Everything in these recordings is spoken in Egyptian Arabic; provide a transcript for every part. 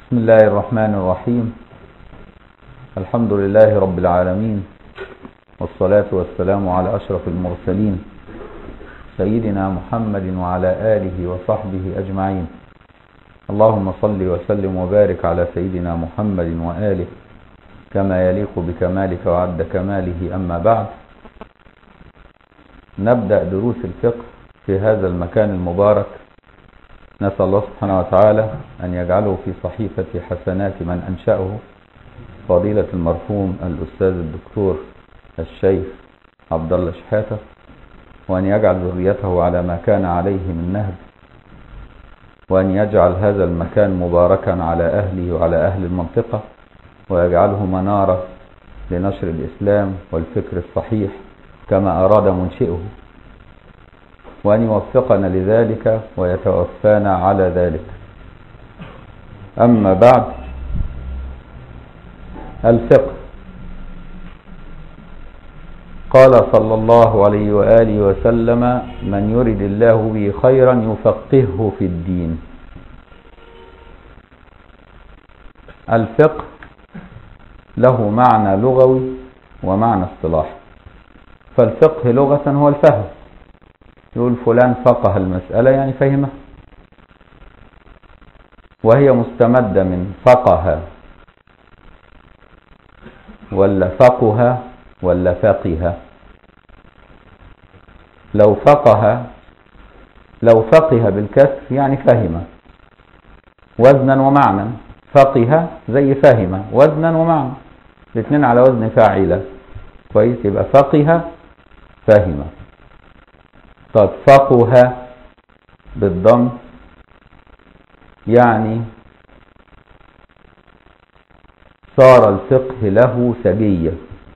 بسم الله الرحمن الرحيم الحمد لله رب العالمين والصلاة والسلام على أشرف المرسلين سيدنا محمد وعلى آله وصحبه أجمعين اللهم صل وسلم وبارك على سيدنا محمد وآله كما يليق بكمالك وعد كماله أما بعد نبدأ دروس الفقه في هذا المكان المبارك نسأل الله سبحانه وتعالى أن يجعله في صحيفة حسنات من أنشأه فضيلة المرحوم الأستاذ الدكتور الشيخ عبد الله شحاتة وأن يجعل ذريته على ما كان عليه من نهج وأن يجعل هذا المكان مباركا على أهله وعلى أهل المنطقة ويجعله منارة لنشر الإسلام والفكر الصحيح كما أراد منشئه وأن يوفقنا لذلك ويتوفانا على ذلك أما بعد الفقه قال صلى الله عليه وآله وسلم من يرد الله به خيرا يفقهه في الدين الفقه له معنى لغوي ومعنى اصطلاحي فالفقه لغة هو الفهم يقول فلان فقه المسألة يعني فهمها وهي مستمدة من فقه ولا فقه ولا فقه لو فقه لو فقه بالكسر يعني فهم وزنا ومعنى فقه زي فهم وزنا ومعنى الاثنين على وزن فاعلة كويس يبقى فقه فهم طب فقه بالضم يعني صار الفقه له سجية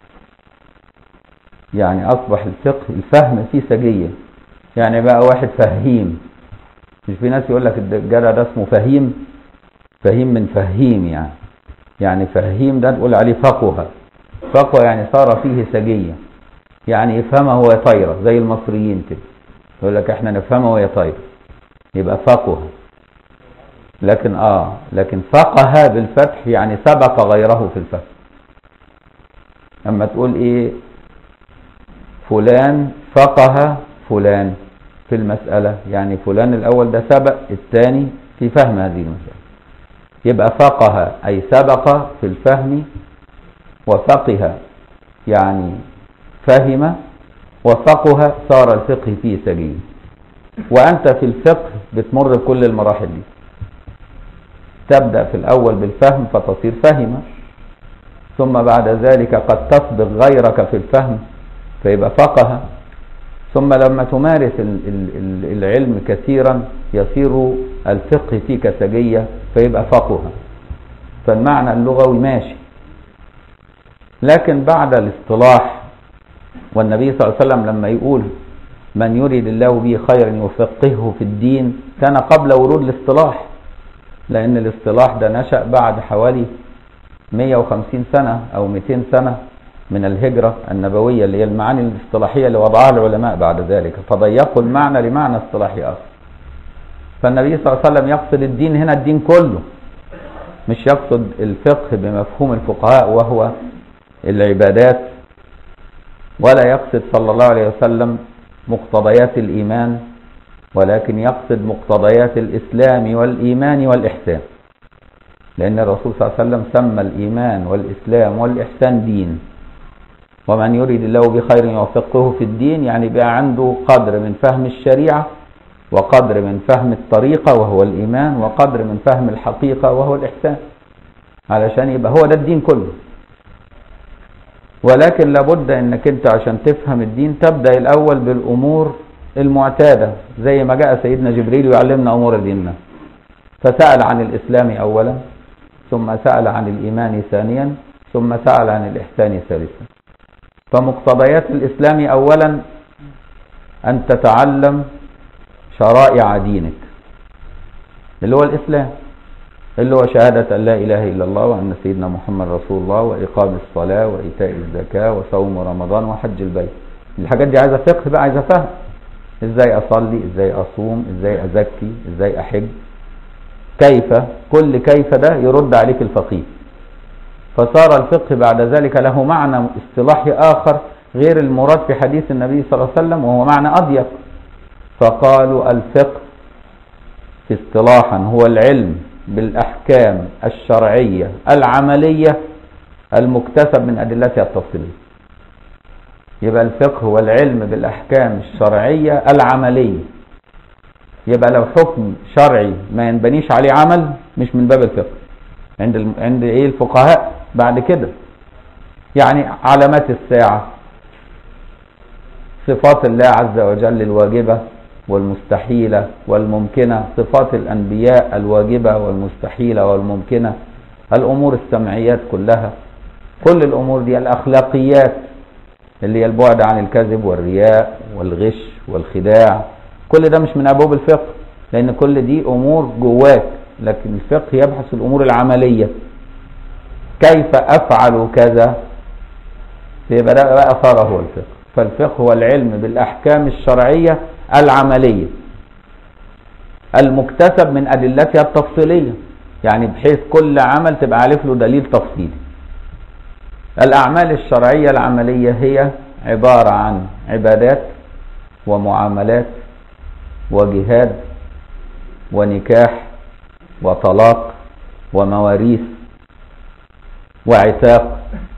يعني أصبح الفقه الفهم فيه سجية يعني بقى واحد فهيم مش في ناس يقول لك الجدع ده اسمه فهيم فهيم من فهيم يعني يعني فهيم ده نقول عليه فقه فقه يعني صار فيه سجية يعني يفهمها وهي طايرة زي المصريين كده يقول لك احنا نفهمها وهي طايرة يبقى فقه لكن اه لكن فقه بالفتح يعني سبق غيره في الفهم اما تقول ايه فلان فقه فلان في المسألة يعني فلان الاول ده سبق الثاني في فهم هذه المسألة يبقى فقه اي سبق في الفهم وفقه يعني فهم وفقه صار الفقه فيه سبيل وأنت في الفقه بتمر بكل المراحل دي تبدأ في الأول بالفهم فتصير فهمة ثم بعد ذلك قد تسبق غيرك في الفهم فيبقى فقه ثم لما تمارس العلم كثيرا يصير الفقه فيك سجية فيبقى فقه فالمعنى اللغوي ماشي لكن بعد الاصطلاح والنبي صلى الله عليه وسلم لما يقول من يريد الله به خيرا يفقهه في الدين كان قبل ورود الاصطلاح لأن الاصطلاح ده نشأ بعد حوالي 150 سنة أو 200 سنة من الهجرة النبوية اللي هي المعاني الاصطلاحية اللي وضعها العلماء بعد ذلك فضيقوا المعنى لمعنى اصطلاحي آخر فالنبي صلى الله عليه وسلم يقصد الدين هنا الدين كله مش يقصد الفقه بمفهوم الفقهاء وهو العبادات ولا يقصد صلى الله عليه وسلم مقتضيات الإيمان ولكن يقصد مقتضيات الإسلام والإيمان والإحسان لأن الرسول صلى الله عليه وسلم سمى الإيمان والإسلام والإحسان دين ومن يريد الله بخير يوفقه في الدين يعني بقى عنده قدر من فهم الشريعة وقدر من فهم الطريقة وهو الإيمان وقدر من فهم الحقيقة وهو الإحسان علشان يبقى هو ده الدين كله ولكن لابد انك انت عشان تفهم الدين تبدأ الاول بالامور المعتادة زي ما جاء سيدنا جبريل يعلمنا امور ديننا فسأل عن الاسلام اولا ثم سأل عن الايمان ثانيا ثم سأل عن الاحسان ثالثا فمقتضيات الاسلام اولا ان تتعلم شرائع دينك اللي هو الاسلام اللي هو شهادة أن لا إله إلا الله وأن سيدنا محمد رسول الله وإقام الصلاة وإيتاء الزكاة وصوم رمضان وحج البيت الحاجات دي عايزة فقه بقى عايزة فهم ازاي اصلي ازاي اصوم ازاي ازكي ازاي احج كيف كل كيف ده يرد عليك الفقيه فصار الفقه بعد ذلك له معنى اصطلاحي آخر غير المراد في حديث النبي صلى الله عليه وسلم وهو معنى أضيق فقالوا الفقه في اصطلاحا هو العلم بالأحكام الشرعية العملية المكتسب من أدلتها التفصيلية يبقى الفقه هو العلم بالأحكام الشرعية العملية يبقى لو حكم شرعي ما ينبنيش عليه عمل مش من باب الفقه عند الم... عند ايه الفقهاء بعد كده يعني علامات الساعة صفات الله عز وجل الواجبة والمستحيلة والممكنة صفات الأنبياء الواجبة والمستحيلة والممكنة الأمور السمعيات كلها كل الأمور دي الأخلاقيات اللي هي البعد عن الكذب والرياء والغش والخداع كل ده مش من أبواب الفقه لأن كل دي أمور جواك لكن الفقه يبحث في الأمور العملية كيف أفعل كذا يبقى ده بقى صار هو الفقه فالفقه هو العلم بالأحكام الشرعية العملية المكتسب من أدلتها التفصيلية يعني بحيث كل عمل تبقى عارف له دليل تفصيلي الأعمال الشرعية العملية هي عبارة عن عبادات ومعاملات وجهاد ونكاح وطلاق ومواريث وعتاق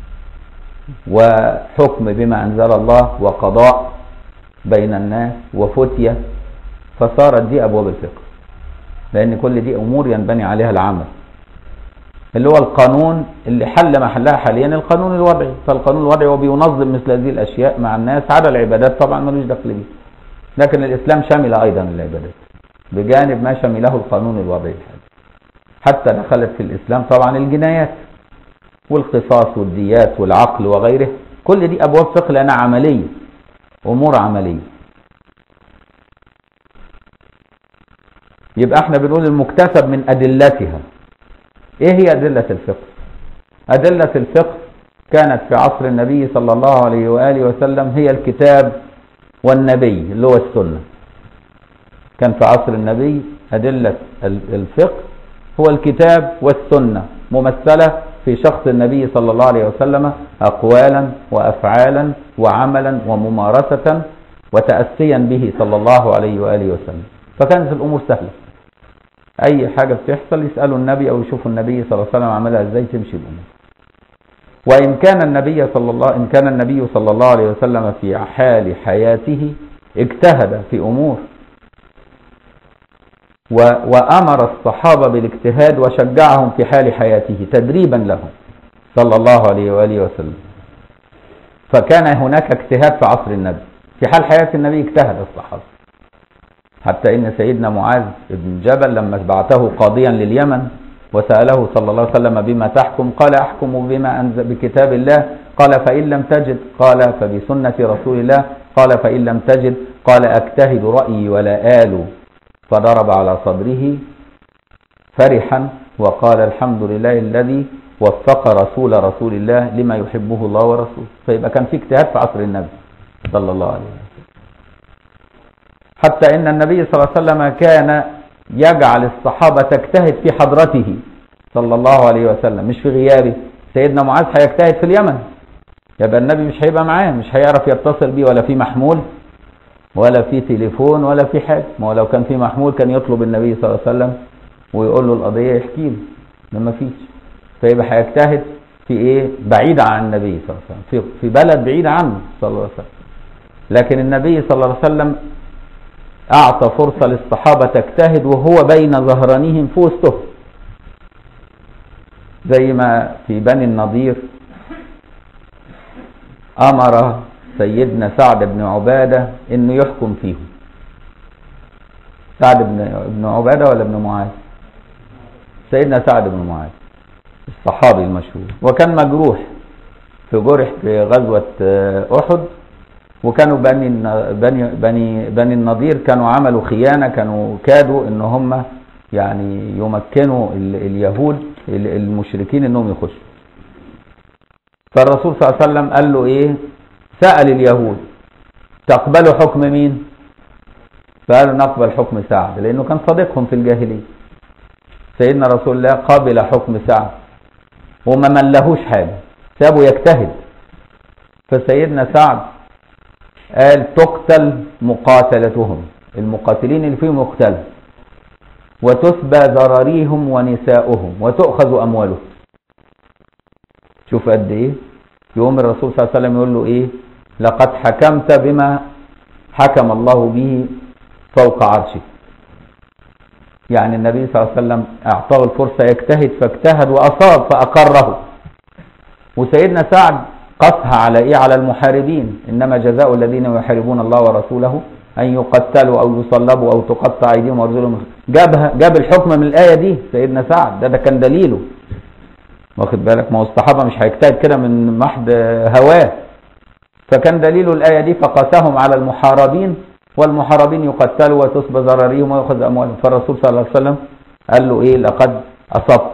وحكم بما أنزل الله وقضاء بين الناس وفتية فصارت دي أبواب الفقه لأن كل دي أمور ينبني عليها العمل اللي هو القانون اللي حل محلها حاليا القانون الوضعي فالقانون الوضعي هو بينظم مثل هذه الأشياء مع الناس على العبادات طبعا ملوش دخل بيه لكن الإسلام شمل أيضا العبادات بجانب ما شمله القانون الوضعي الحالي حتى دخلت في الإسلام طبعا الجنايات والقصاص والديات والعقل وغيره كل دي أبواب فقه لأنها عملية أمور عملية يبقى احنا بنقول المكتسب من أدلتها ايه هي أدلة الفقه أدلة الفقه كانت في عصر النبي صلى الله عليه وآله وسلم هي الكتاب والنبي اللي هو السنة كان في عصر النبي أدلة الفقه هو الكتاب والسنة ممثلة في شخص النبي صلى الله عليه وسلم أقوالا وأفعالا وعملا وممارسة وتأسيا به صلى الله عليه وآله وسلم فكانت الأمور سهلة أي حاجة بتحصل يسألوا النبي أو يشوفوا النبي صلى الله عليه وسلم عملها إزاي تمشي الأمور وإن كان النبي صلى الله إن كان النبي صلى الله عليه وسلم في حال حياته اجتهد في أمور وأمر الصحابة بالاجتهاد وشجعهم في حال حياته تدريبا لهم صلى الله عليه وآله وسلم فكان هناك اجتهاد في عصر النبي في حال حياة النبي اجتهد الصحابة حتى إن سيدنا معاذ بن جبل لما بعثه قاضيا لليمن وسأله صلى الله عليه وسلم بما تحكم قال أحكم بما أنزل بكتاب الله قال فإن لم تجد قال فبسنة رسول الله قال فإن لم تجد قال أجتهد رأيي ولا آل فضرب على صدره فرحا وقال الحمد لله الذي وفق رسول رسول الله لما يحبه الله ورسوله فيبقى كان في اجتهاد في عصر النبي صلى الله عليه وسلم حتى ان النبي صلى الله عليه وسلم كان يجعل الصحابة تجتهد في حضرته صلى الله عليه وسلم مش في غيابه سيدنا معاذ هيجتهد في اليمن يبقى النبي مش هيبقى معاه مش هيعرف يتصل بيه ولا في محمول ولا في تليفون ولا في حاجة ما هو لو كان في محمول كان يطلب النبي صلى الله عليه وسلم ويقول له القضية يحكي له لما فيش فيبقى هيجتهد في ايه بعيد عن النبي صلى الله عليه وسلم في, في بلد بعيد عنه صلى الله عليه وسلم لكن النبي صلى الله عليه وسلم اعطى فرصة للصحابة تجتهد وهو بين ظهرانيهم في وسطهم زي ما في بني النضير امر سيدنا سعد بن عبادة انه يحكم فيهم سعد بن ابن عبادة ولا ابن معاذ سيدنا سعد بن معاذ الصحابي المشهور وكان مجروح في جرح في غزوة أحد وكانوا بني بني بني بني النضير كانوا عملوا خيانة كانوا كادوا ان هم يعني يمكنوا اليهود المشركين انهم يخشوا فالرسول صلى الله عليه وسلم قال له ايه سأل اليهود تقبلوا حكم مين فقالوا نقبل حكم سعد لانه كان صديقهم في الجاهليه سيدنا رسول الله قبل حكم سعد وما ملهوش حاجة سابه يجتهد فسيدنا سعد قال تقتل مقاتلتهم المقاتلين اللي فيهم يقتلوا وتسبى ذراريهم ونساؤهم وتؤخذ أموالهم شوف قد إيه يوم الرسول صلى الله عليه وسلم يقول له إيه لقد حكمت بما حكم الله به فوق عرشه يعني النبي صلى الله عليه وسلم اعطاه الفرصة يجتهد فاجتهد واصاب فاقره وسيدنا سعد قصها على ايه على المحاربين انما جزاء الذين يحاربون الله ورسوله ان يقتلوا او يصلبوا او تقطع ايديهم وارجلهم جابها جاب الحكم من الايه دي سيدنا سعد ده ده كان دليله واخد بالك ما هو الصحابه مش هيجتهد كده من محض هواه فكان دليل الايه دي فقاسهم على المحاربين والمحاربين يقتلوا وتسبى ذراريهم ويأخذ أموالهم فالرسول صلى الله عليه وسلم قال له إيه لقد أصبت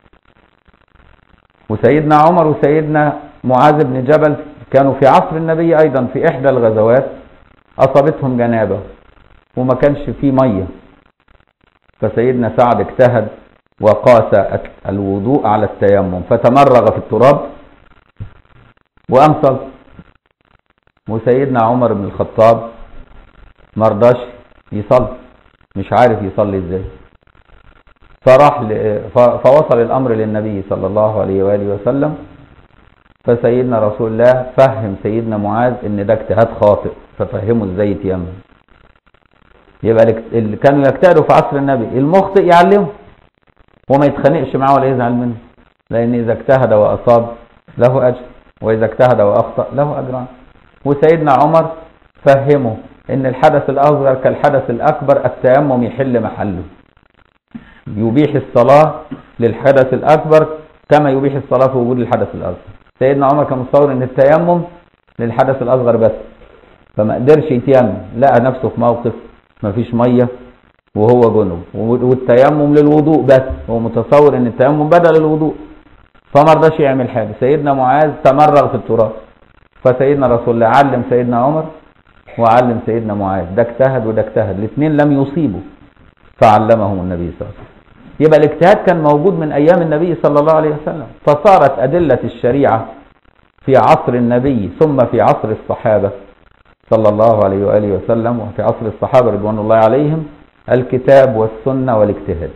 وسيدنا عمر وسيدنا معاذ بن جبل كانوا في عصر النبي أيضا في إحدى الغزوات أصابتهم جنابة وما كانش فيه مية فسيدنا سعد اجتهد وقاس الوضوء على التيمم فتمرغ في التراب وأمصل وسيدنا عمر بن الخطاب مرضاش يصلي مش عارف يصلي ازاي فراح فوصل الامر للنبي صلى الله عليه واله وسلم فسيدنا رسول الله فهم سيدنا معاذ ان ده اجتهاد خاطئ ففهمه ازاي يتيمم يبقى اللي كانوا يجتهدوا في عصر النبي المخطئ يعلمه وما يتخانقش معاه ولا يزعل منه لان اذا اجتهد واصاب له اجر واذا اجتهد واخطا له اجران وسيدنا عمر فهمه ان الحدث الاصغر كالحدث الاكبر التيمم يحل محله يبيح الصلاة للحدث الاكبر كما يبيح الصلاة في وجود الحدث الاصغر سيدنا عمر كان متصور ان التيمم للحدث الاصغر بس فما قدرش يتيمم لقى نفسه في موقف ما فيش ميه وهو جنوب والتيمم للوضوء بس هو متصور ان التيمم بدل الوضوء فما رضاش يعمل حاجه سيدنا معاذ تمرغ في التراب فسيدنا رسول الله علم سيدنا عمر وعلم سيدنا معاذ ده اجتهد وده اجتهد الاثنين لم يصيبوا فعلمهم النبي صلى الله عليه وسلم يبقى الاجتهاد كان موجود من ايام النبي صلى الله عليه وسلم فصارت ادله الشريعه في عصر النبي ثم في عصر الصحابه صلى الله عليه واله وسلم وفي عصر الصحابه رضوان الله عليهم الكتاب والسنه والاجتهاد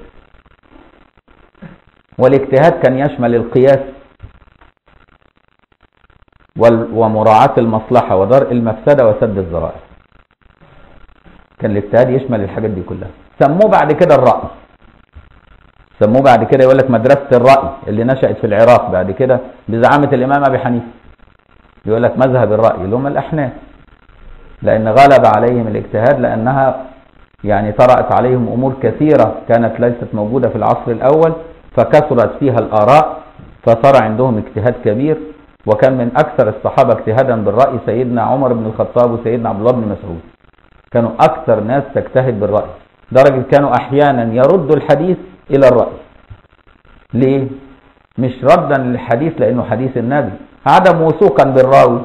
والاجتهاد كان يشمل القياس ومراعاة المصلحة ودرء المفسدة وسد الذرائع كان الاجتهاد يشمل الحاجات دي كلها سموه بعد كده الرأي سموه بعد كده يقول لك مدرسة الرأي اللي نشأت في العراق بعد كده بزعامة الإمام أبي حنيفة يقول لك مذهب الرأي اللي هم الأحناف لأن غلب عليهم الاجتهاد لأنها يعني طرأت عليهم أمور كثيرة كانت ليست موجودة في العصر الأول فكثرت فيها الآراء فصار عندهم اجتهاد كبير وكان من أكثر الصحابة اجتهادا بالرأي سيدنا عمر بن الخطاب وسيدنا عبد الله بن مسعود كانوا أكثر ناس تجتهد بالرأي درجة كانوا أحيانا يردوا الحديث إلى الرأي ليه؟ مش ردا للحديث لأنه حديث النبي عدم وثوقا بالراوي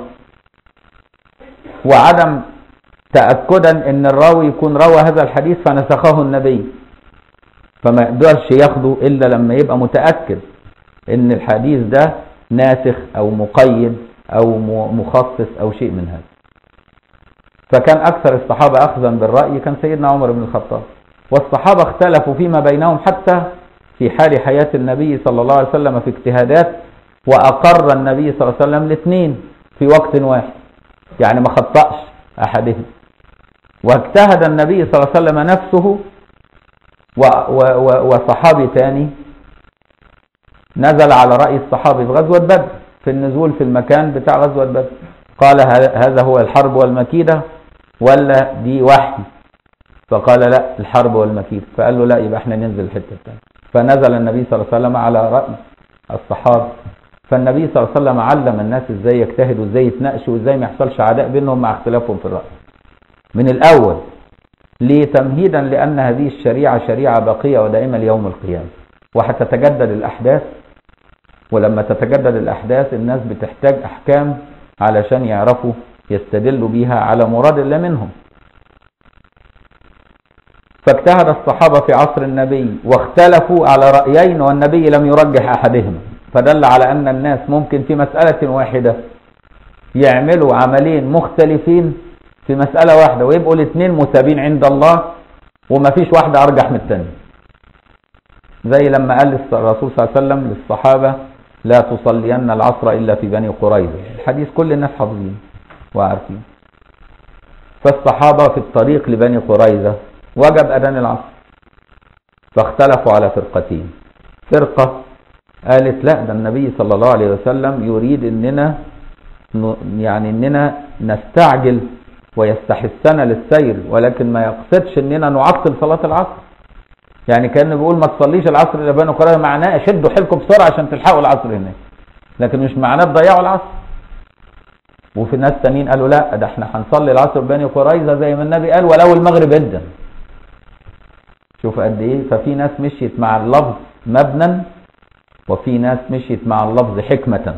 وعدم تأكدا ان الراوي يكون روى هذا الحديث فنسخه النبي فما يقدرش ياخده الا لما يبقى متأكد ان الحديث ده ناسخ او مقيد او مخصص او شيء من هذا فكان اكثر الصحابة اخذا بالرأي كان سيدنا عمر بن الخطاب والصحابة اختلفوا فيما بينهم حتى في حال حياة النبي صلى الله عليه وسلم في اجتهادات واقر النبي صلى الله عليه وسلم الاثنين في وقت واحد يعني ما خطأش احدهم واجتهد النبي صلى الله عليه وسلم نفسه وصحابي ثاني نزل على رأي الصحابي في غزوة بدر في النزول في المكان بتاع غزوة بدر قال هذا هو الحرب والمكيدة ولا دي وحي فقال لا الحرب والمكيدة فقال له لا يبقى احنا ننزل الحتة الثانية فنزل النبي صلى الله عليه وسلم على رأي الصحابة فالنبي صلى الله عليه وسلم علم الناس ازاي يجتهدوا وازاي يتناقشوا وازاي ما يحصلش عداء بينهم مع اختلافهم في الرأي من الأول ليه تمهيدا لأن هذه الشريعة شريعة باقية ودائمة ليوم القيامة وحتتجدد الأحداث ولما تتجدد الأحداث الناس بتحتاج أحكام علشان يعرفوا يستدلوا بيها على مراد الله منهم فاجتهد الصحابة في عصر النبي واختلفوا على رأيين والنبي لم يرجح أحدهما فدل على أن الناس ممكن في مسألة واحدة يعملوا عملين مختلفين في مسألة واحدة ويبقوا الاثنين مسابين عند الله وما فيش واحدة أرجح من الثانية زي لما قال الرسول صلى الله عليه وسلم للصحابة لا تصلين العصر إلا في بني قريظة الحديث كل الناس حافظين وعارفين فالصحابة في الطريق لبني قريظة وجب أذان العصر فاختلفوا على فرقتين فرقة قالت لا ده النبي صلى الله عليه وسلم يريد اننا يعني اننا نستعجل ويستحسنا للسير ولكن ما يقصدش اننا نعطل صلاة العصر يعني كان بيقول ما تصليش العصر الا بني قريظة معناه شدوا حيلكم بسرعة عشان تلحقوا العصر هناك لكن مش معناه تضيعوا العصر وفي ناس تانيين قالوا لا ده احنا هنصلي العصر بني قريظة زي ما النبي قال ولو المغرب جدا شوف قد ايه ففي ناس مشيت مع اللفظ مبنى وفي ناس مشيت مع اللفظ حكمة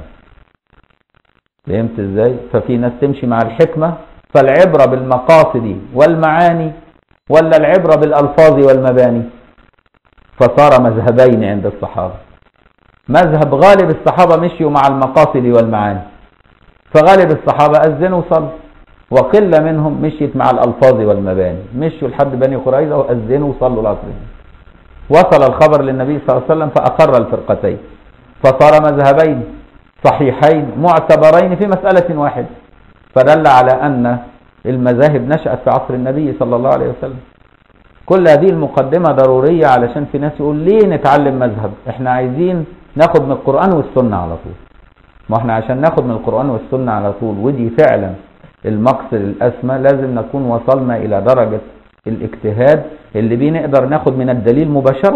فهمت ازاي ففي ناس تمشي مع الحكمة فالعبرة بالمقاصد والمعاني ولا العبرة بالألفاظ والمباني فصار مذهبين عند الصحابة مذهب غالب الصحابة مشيوا مع المقاصد والمعاني فغالب الصحابة أذنوا وصلوا وقلة منهم مشيت مع الألفاظ والمباني مشوا لحد بني قريظة وأذنوا وصلوا العصر وصل الخبر للنبي صلى الله عليه وسلم فأقر الفرقتين فصار مذهبين صحيحين معتبرين في مسألة واحدة فدل على أن المذاهب نشأت في عصر النبي صلى الله عليه وسلم كل هذه المقدمة ضرورية علشان في ناس يقول ليه نتعلم مذهب احنا عايزين ناخد من القرآن والسنة على طول ما احنا عشان ناخد من القرآن والسنة على طول ودي فعلا المقصد الأسمى لازم نكون وصلنا إلى درجة الاجتهاد اللي بيه نقدر ناخد من الدليل مباشرة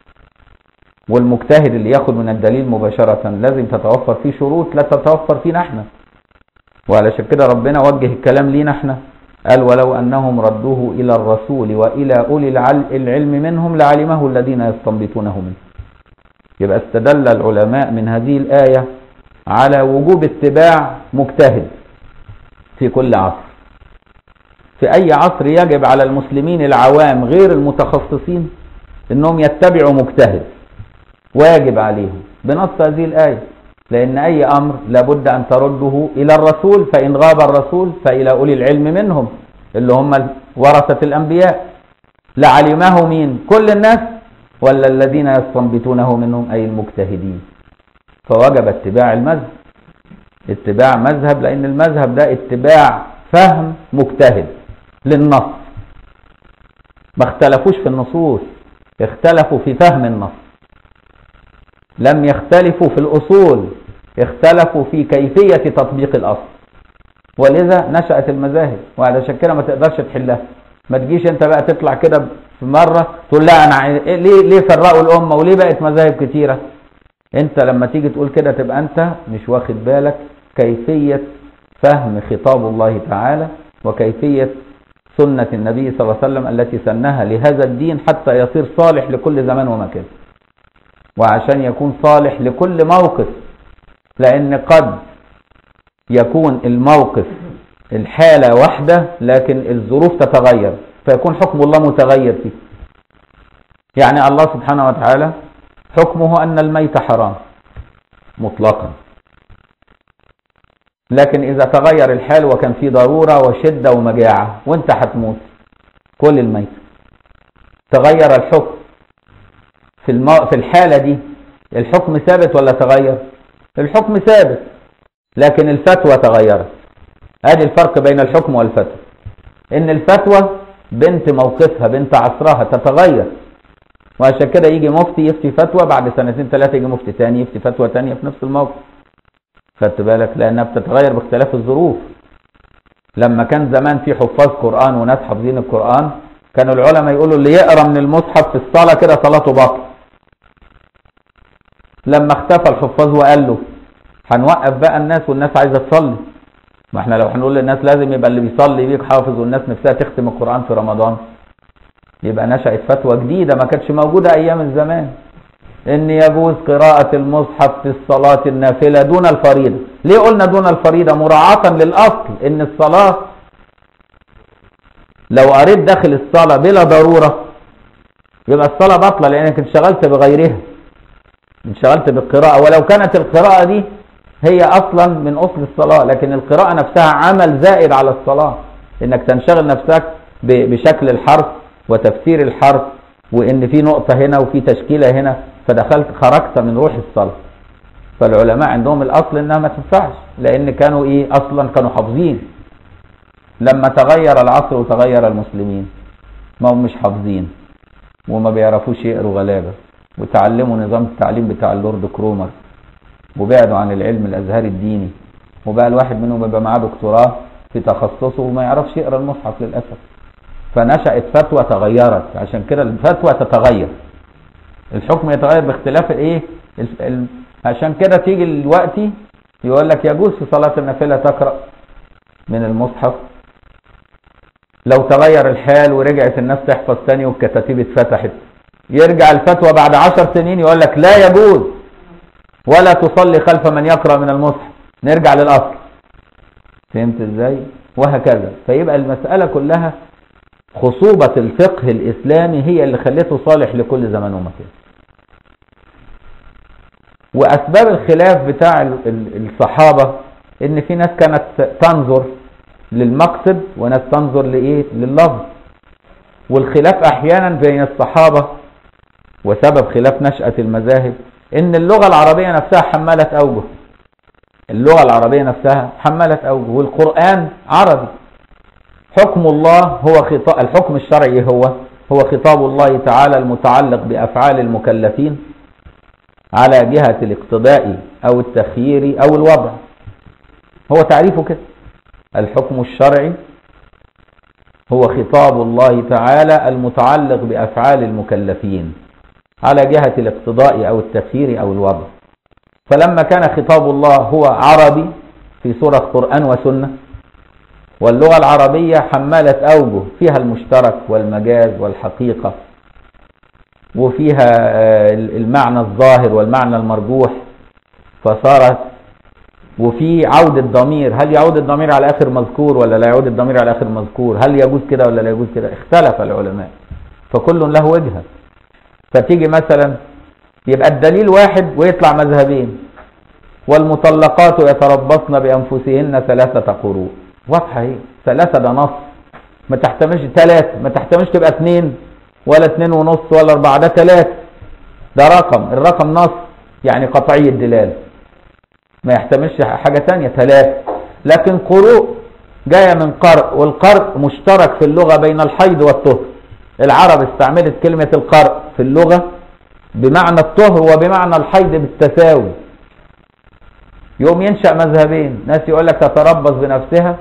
والمجتهد اللي ياخد من الدليل مباشرة لازم تتوفر فيه شروط لا تتوفر فينا احنا وعلشان كده ربنا وجه الكلام لينا احنا قال ولو أنهم ردوه إلى الرسول وإلى أولي العلم منهم لعلمه الذين يستنبطونه منه يبقى استدل العلماء من هذه الآية على وجوب اتباع مجتهد في كل عصر في أي عصر يجب على المسلمين العوام غير المتخصصين أنهم يتبعوا مجتهد واجب عليهم بنص هذه الآية لأن أي أمر لابد أن ترده إلى الرسول فإن غاب الرسول فإلى أولي العلم منهم اللي هم ورثة الأنبياء لعلمه مين كل الناس ولا الذين يستنبطونه منهم أي المجتهدين فوجب اتباع المذهب اتباع مذهب لأن المذهب ده اتباع فهم مجتهد للنص ما اختلفوش في النصوص اختلفوا في فهم النص لم يختلفوا في الأصول اختلفوا في كيفية تطبيق الأصل ولذا نشأت المذاهب وعلشان كده ما تقدرش تحلها ما تجيش انت بقى تطلع كده في مرة تقول لا انا عايز ليه ليه فرقوا الامة وليه بقت مذاهب كتيرة انت لما تيجي تقول كده تبقى انت مش واخد بالك كيفية فهم خطاب الله تعالى وكيفية سنة النبي صلى الله عليه وسلم التي سنها لهذا الدين حتى يصير صالح لكل زمان ومكان وعشان يكون صالح لكل موقف لأن قد يكون الموقف الحالة واحدة لكن الظروف تتغير فيكون حكم الله متغير فيه يعني الله سبحانه وتعالى حكمه أن الميت حرام مطلقا لكن إذا تغير الحال وكان في ضرورة وشدة ومجاعة وانت هتموت كل الميت تغير الحكم في, المو... في الحالة دي الحكم ثابت ولا تغير الحكم ثابت لكن الفتوى تغيرت ادي الفرق بين الحكم والفتوى ان الفتوى بنت موقفها بنت عصرها تتغير وعشان كده يجي مفتي يفتي فتوى بعد سنتين ثلاثة يجي مفتي تاني يفتي فتوى تانية في نفس الموقف خدت بالك لانها بتتغير باختلاف الظروف لما كان زمان في حفاظ قرآن وناس حافظين القرآن كانوا العلماء يقولوا اللي يقرا من المصحف في الصلاة كده صلاته باطل لما اختفى الحفاظ وقال له هنوقف بقى الناس والناس عايزة تصلي ما احنا لو هنقول للناس لازم يبقى اللي بيصلي بيك حافظ والناس نفسها تختم القرآن في رمضان يبقى نشأت فتوى جديدة ما كانتش موجودة أيام الزمان ان يجوز قراءة المصحف في الصلاة النافلة دون الفريضة ليه قلنا دون الفريضة مراعاة للأصل ان الصلاة لو قريت داخل الصلاة بلا ضرورة يبقى الصلاة باطلة لأنك انشغلت بغيرها انشغلت بالقراءة ولو كانت القراءة دي هي أصلا من أصل الصلاة لكن القراءة نفسها عمل زائد على الصلاة إنك تنشغل نفسك بشكل الحرف وتفسير الحرف وإن في نقطة هنا وفي تشكيلة هنا فدخلت خرجت من روح الصلاة فالعلماء عندهم الأصل إنها ما تنفعش لأن كانوا إيه أصلا كانوا حافظين لما تغير العصر وتغير المسلمين ما هم مش حافظين وما بيعرفوش يقروا غلابة وتعلموا نظام التعليم بتاع اللورد كرومر وبعدوا عن العلم الازهري الديني وبقى الواحد منهم يبقى معاه دكتوراه في تخصصه وما يعرفش يقرا المصحف للاسف فنشأت فتوى تغيرت عشان كده الفتوى تتغير الحكم يتغير باختلاف الايه عشان كده تيجي الوقت يقول لك يجوز في صلاة النافلة تقرأ من المصحف لو تغير الحال ورجعت الناس تحفظ تاني والكتاتيب اتفتحت يرجع الفتوى بعد عشر سنين يقول لك لا يجوز ولا تصلي خلف من يقرأ من المصحف نرجع للأصل فهمت ازاي وهكذا فيبقى المسألة كلها خصوبة الفقه الإسلامي هي اللي خلته صالح لكل زمان ومكان وأسباب الخلاف بتاع الصحابة إن في ناس كانت تنظر للمقصد وناس تنظر لإيه لللفظ والخلاف أحيانا بين الصحابة وسبب خلاف نشأة المذاهب ان اللغة العربية نفسها حملت اوجه اللغة العربية نفسها حملت اوجه والقرآن عربي حكم الله هو خطاب الحكم الشرعي هو هو خطاب الله تعالى المتعلق بأفعال المكلفين على جهة الاقتضاء أو التخيير أو الوضع هو تعريفه كده الحكم الشرعي هو خطاب الله تعالى المتعلق بأفعال المكلفين على جهة الاقتضاء أو التخيير أو الوضع فلما كان خطاب الله هو عربي في سورة قرآن وسنة واللغة العربية حملت أوجه فيها المشترك والمجاز والحقيقة وفيها المعنى الظاهر والمعنى المرجوح فصارت وفي عودة ضمير هل يعود الضمير على آخر مذكور ولا لا يعود الضمير على آخر مذكور هل يجوز كده ولا لا يجوز كده اختلف العلماء فكل له وجهه فتيجي مثلا يبقى الدليل واحد ويطلع مذهبين والمطلقات يتربصن بأنفسهن ثلاثة قروء واضحة اهي ثلاثة ده نص ما تحتملش ثلاثة ما تحتملش تبقى اثنين ولا اثنين ونص ولا أربعة ده ثلاثة ده رقم الرقم نص يعني قطعي الدلالة ما يحتملش حاجة ثانية ثلاثة لكن قروء جاية من قرء والقرء مشترك في اللغة بين الحيض والطهر العرب استعملت كلمة القرء في اللغة بمعنى الطهر وبمعنى الحيض بالتساوي يوم ينشأ مذهبين ناس يقول لك تتربص بنفسها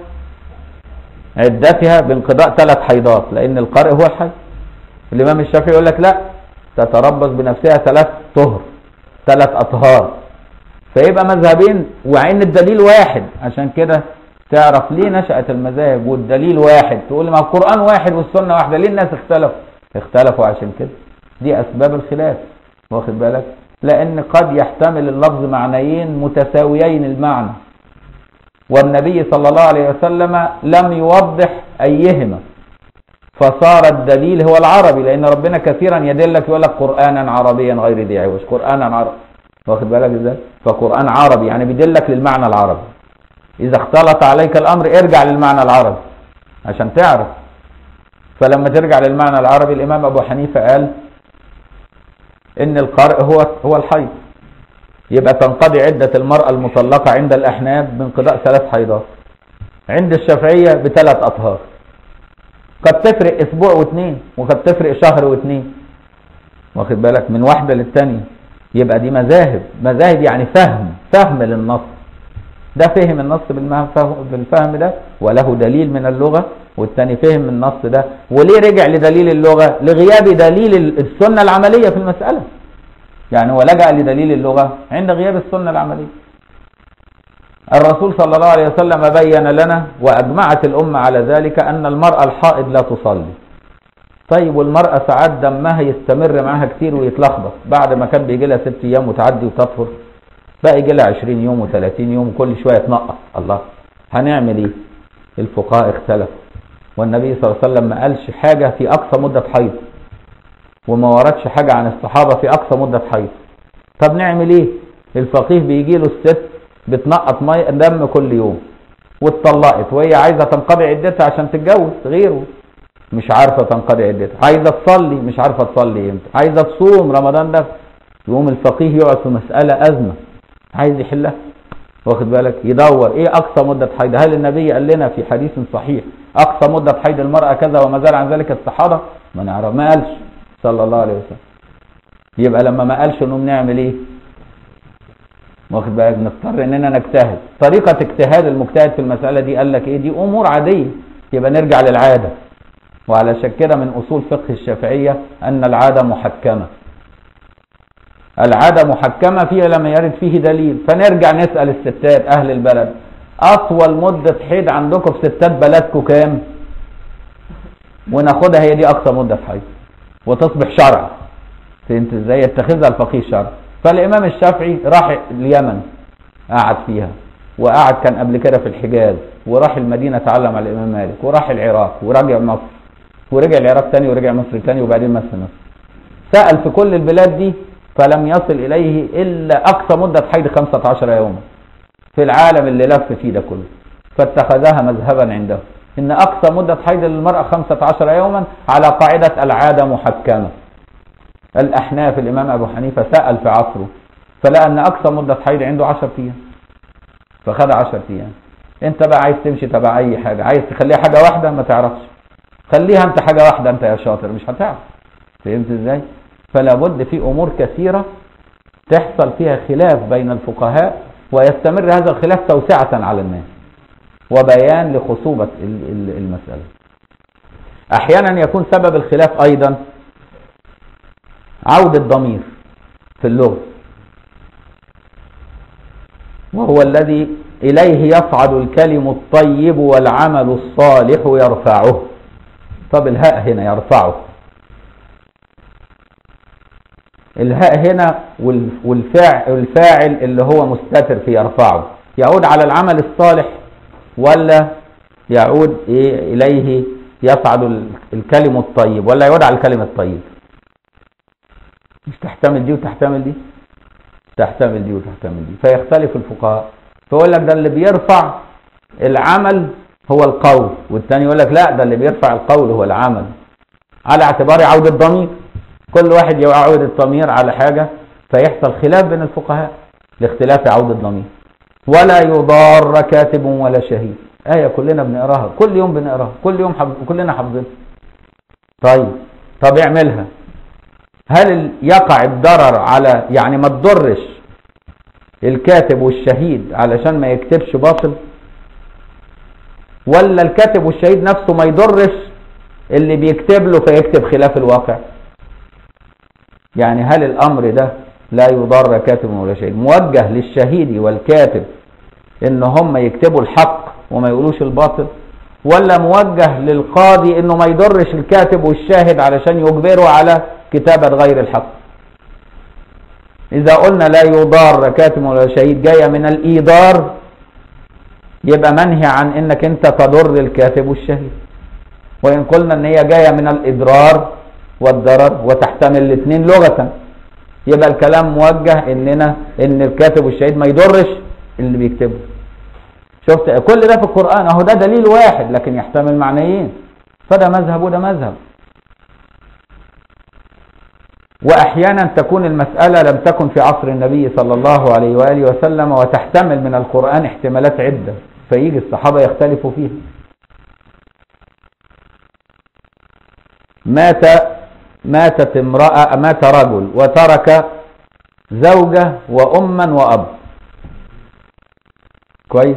عدتها بانقضاء ثلاث حيضات لأن القرء هو الحيض الإمام الشافعي يقول لك لا تتربص بنفسها ثلاث طهر ثلاث أطهار فيبقى مذهبين وعين الدليل واحد عشان كده تعرف ليه نشأت المذاهب والدليل واحد تقول ما القرآن واحد والسنة واحدة ليه الناس اختلفوا اختلفوا عشان كده دي أسباب الخلاف واخد بالك لأن قد يحتمل اللفظ معنيين متساويين المعنى والنبي صلى الله عليه وسلم لم يوضح أيهما فصار الدليل هو العربي لأن ربنا كثيرا يدلك يقول لك قرآنا عربيا غير ذي عوج قرآنا عربي واخد بالك ازاي فقرآن عربي يعني بيدلك للمعنى العربي إذا اختلط عليك الأمر ارجع للمعنى العربي عشان تعرف فلما ترجع للمعنى العربي الإمام أبو حنيفة قال إن القرء هو هو الحيض يبقى تنقضي عدة المرأة المطلقة عند الأحناف بانقضاء ثلاث حيضات عند الشافعية بثلاث أطهار قد تفرق أسبوع واثنين وقد تفرق شهر واثنين واخد بالك من واحدة للتانية يبقى دي مذاهب مذاهب يعني فهم فهم للنص ده فهم النص بالفهم ده وله دليل من اللغة والتاني فهم النص ده وليه رجع لدليل اللغة لغياب دليل السنة العملية في المسألة يعني هو لجأ لدليل اللغة عند غياب السنة العملية الرسول صلى الله عليه وسلم بين لنا وأجمعت الأمة على ذلك أن المرأة الحائض لا تصلي طيب والمرأة ساعات دمها يستمر معاها كتير ويتلخبط بعد ما كان بيجي لها ست أيام وتعدي وتطهر بقى يجي لها 20 يوم و30 يوم كل شوية تنقص الله هنعمل ايه الفقهاء اختلفوا والنبي صلى الله عليه وسلم ما قالش حاجة في أقصى مدة حيض وما وردش حاجة عن الصحابة في أقصى مدة حيض طب نعمل إيه الفقيه بيجي له الست بتنقط مي دم كل يوم واتطلقت وهي عايزة تنقضي عدتها عشان تتجوز غيره مش عارفة تنقضي عدتها عايزة تصلي مش عارفة تصلي امتى عايزة تصوم رمضان ده يقوم الفقيه يقعد في مسألة أزمة عايز يحلها واخد بالك يدور ايه اقصى مدة حيض هل النبي قال لنا في حديث صحيح اقصى مدة حيض المرأة كذا وما زال عن ذلك الصحابة ما نعرف ما قالش صلى الله عليه وسلم يبقى لما ما قالش انهم نعمل ايه واخد بالك نضطر اننا نجتهد طريقة اجتهاد المجتهد في المسألة دي قال لك ايه دي امور عادية يبقى نرجع للعادة وعلى كده من اصول فقه الشافعية ان العادة محكمة العادة محكمة فيها لما يرد فيه دليل فنرجع نسأل الستات اهل البلد اطول مدة حيض عندكم في ستات بلدكم كام وناخدها هي دي اقصى مدة حيض وتصبح شرع فهمت ازاي يتخذها الفقيه شرع فالامام الشافعي راح اليمن قعد فيها وقعد كان قبل كده في الحجاز وراح المدينة تعلم على الامام مالك وراح العراق ورجع مصر ورجع العراق تاني ورجع مصر تاني وبعدين مثل مصر سأل في كل البلاد دي فلم يصل إليه إلا أقصى مدة حيض 15 يوما في العالم اللي لف فيه ده كله فاتخذها مذهبا عنده إن أقصى مدة حيض للمرأة 15 يوما على قاعدة العادة محكمة الأحناف الإمام أبو حنيفة سأل في عصره فلقى أن أقصى مدة حيض عنده 10 أيام فخد 10 أيام أنت بقى عايز تمشي تبع أي حاجة عايز تخليها حاجة واحدة ما تعرفش خليها أنت حاجة واحدة أنت يا شاطر مش هتعرف فهمت إزاي فلا بد في أمور كثيرة تحصل فيها خلاف بين الفقهاء ويستمر هذا الخلاف توسعة على الناس وبيان لخصوبة المسألة أحيانا يكون سبب الخلاف أيضا عودة ضمير في اللغة وهو الذي إليه يصعد الكلم الطيب والعمل الصالح يرفعه طب الهاء هنا يرفعه الهاء هنا والفاعل الفاعل اللي هو مستتر في يرفعه يعود على العمل الصالح ولا يعود إيه إليه يصعد الكلم الطيب ولا يعود على الكلم الطيب مش تحتمل دي وتحتمل دي تحتمل دي وتحتمل دي فيختلف الفقهاء فيقول لك ده اللي بيرفع العمل هو القول والثاني يقول لك لا ده اللي بيرفع القول هو العمل على اعتبار عودة الضمير كل واحد يعود الضمير على حاجة فيحصل خلاف بين الفقهاء لاختلاف عودة الضمير ولا يضار كاتب ولا شهيد آية كلنا بنقراها كل يوم بنقراها كل يوم حب... كلنا حافظينها طيب طب اعملها هل يقع الضرر على يعني ما تضرش الكاتب والشهيد علشان ما يكتبش باطل ولا الكاتب والشهيد نفسه ما يضرش اللي بيكتب له فيكتب خلاف الواقع يعني هل الامر ده لا يضر كاتب ولا شهيد موجه للشهيد والكاتب ان هم يكتبوا الحق وما يقولوش الباطل ولا موجه للقاضي انه ما يضرش الكاتب والشاهد علشان يجبره على كتابة غير الحق إذا قلنا لا يضار كاتم ولا شهيد جاية من الإيضار يبقى منهي عن إنك أنت تضر الكاتب والشهيد وإن قلنا إن هي جاية من الإضرار والضرر وتحتمل الاثنين لغة يبقى الكلام موجه إننا إن الكاتب والشهيد ما يضرش اللي بيكتبه شفت كل ده في القرآن أهو ده دليل واحد لكن يحتمل معنيين فده مذهب وده مذهب وأحيانا تكون المسألة لم تكن في عصر النبي صلى الله عليه وآله وسلم وتحتمل من القرآن احتمالات عدة فيجي الصحابة يختلفوا فيها مات ماتت امرأة مات رجل وترك زوجة وأما وأب كويس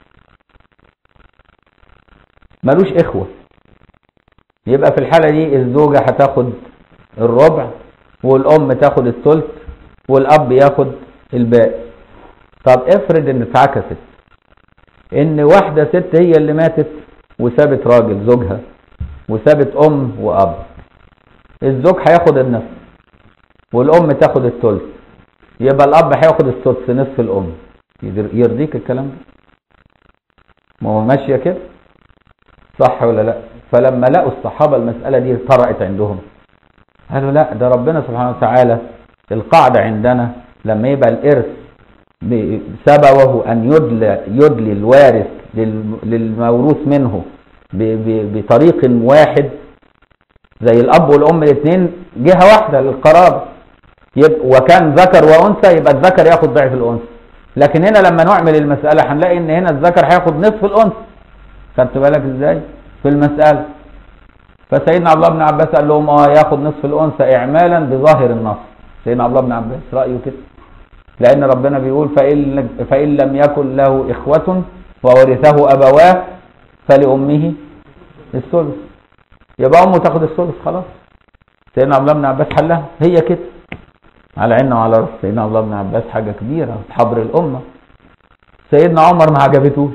ملوش إخوة يبقى في الحالة دي الزوجة هتاخد الربع والام تاخد الثلث والاب ياخد الباقي طب افرض ان اتعكست ان واحدة ست هي اللي ماتت وسابت راجل زوجها وسابت ام واب الزوج هياخد النصف والام تاخد الثلث يبقى الاب هياخد السدس نصف الام يرضيك الكلام ده ما هو ماشيه كده صح ولا لا فلما لقوا الصحابه المساله دي طرأت عندهم قالوا لا ده ربنا سبحانه وتعالى القاعدة عندنا لما يبقى الإرث ب- سببه أن يدلي, يدلي الوارث لل- للموروث منه ب- ب- بطريق واحد زي الأب والأم الاثنين جهة واحدة للقرابة يبقى وكان ذكر وأنثى يبقى الذكر ياخد ضعف الأنثى لكن هنا لما نعمل المسألة هنلاقي إن هنا الذكر هياخد نصف الأنثى خدت بالك إزاي في المسألة فسيدنا عبد الله بن عباس قال لهم اه ياخد نصف الانثى اعمالا بظاهر النص سيدنا عبد الله بن عباس رايه كده لان ربنا بيقول فان فان لم يكن له اخوه وورثه ابواه فلامه الثلث يبقى امه تاخد الثلث خلاص سيدنا عبد الله بن عباس حلها هي كده على عيننا وعلى راس سيدنا عبد الله بن عباس حاجه كبيره حبر الامه سيدنا عمر ما عجبتوش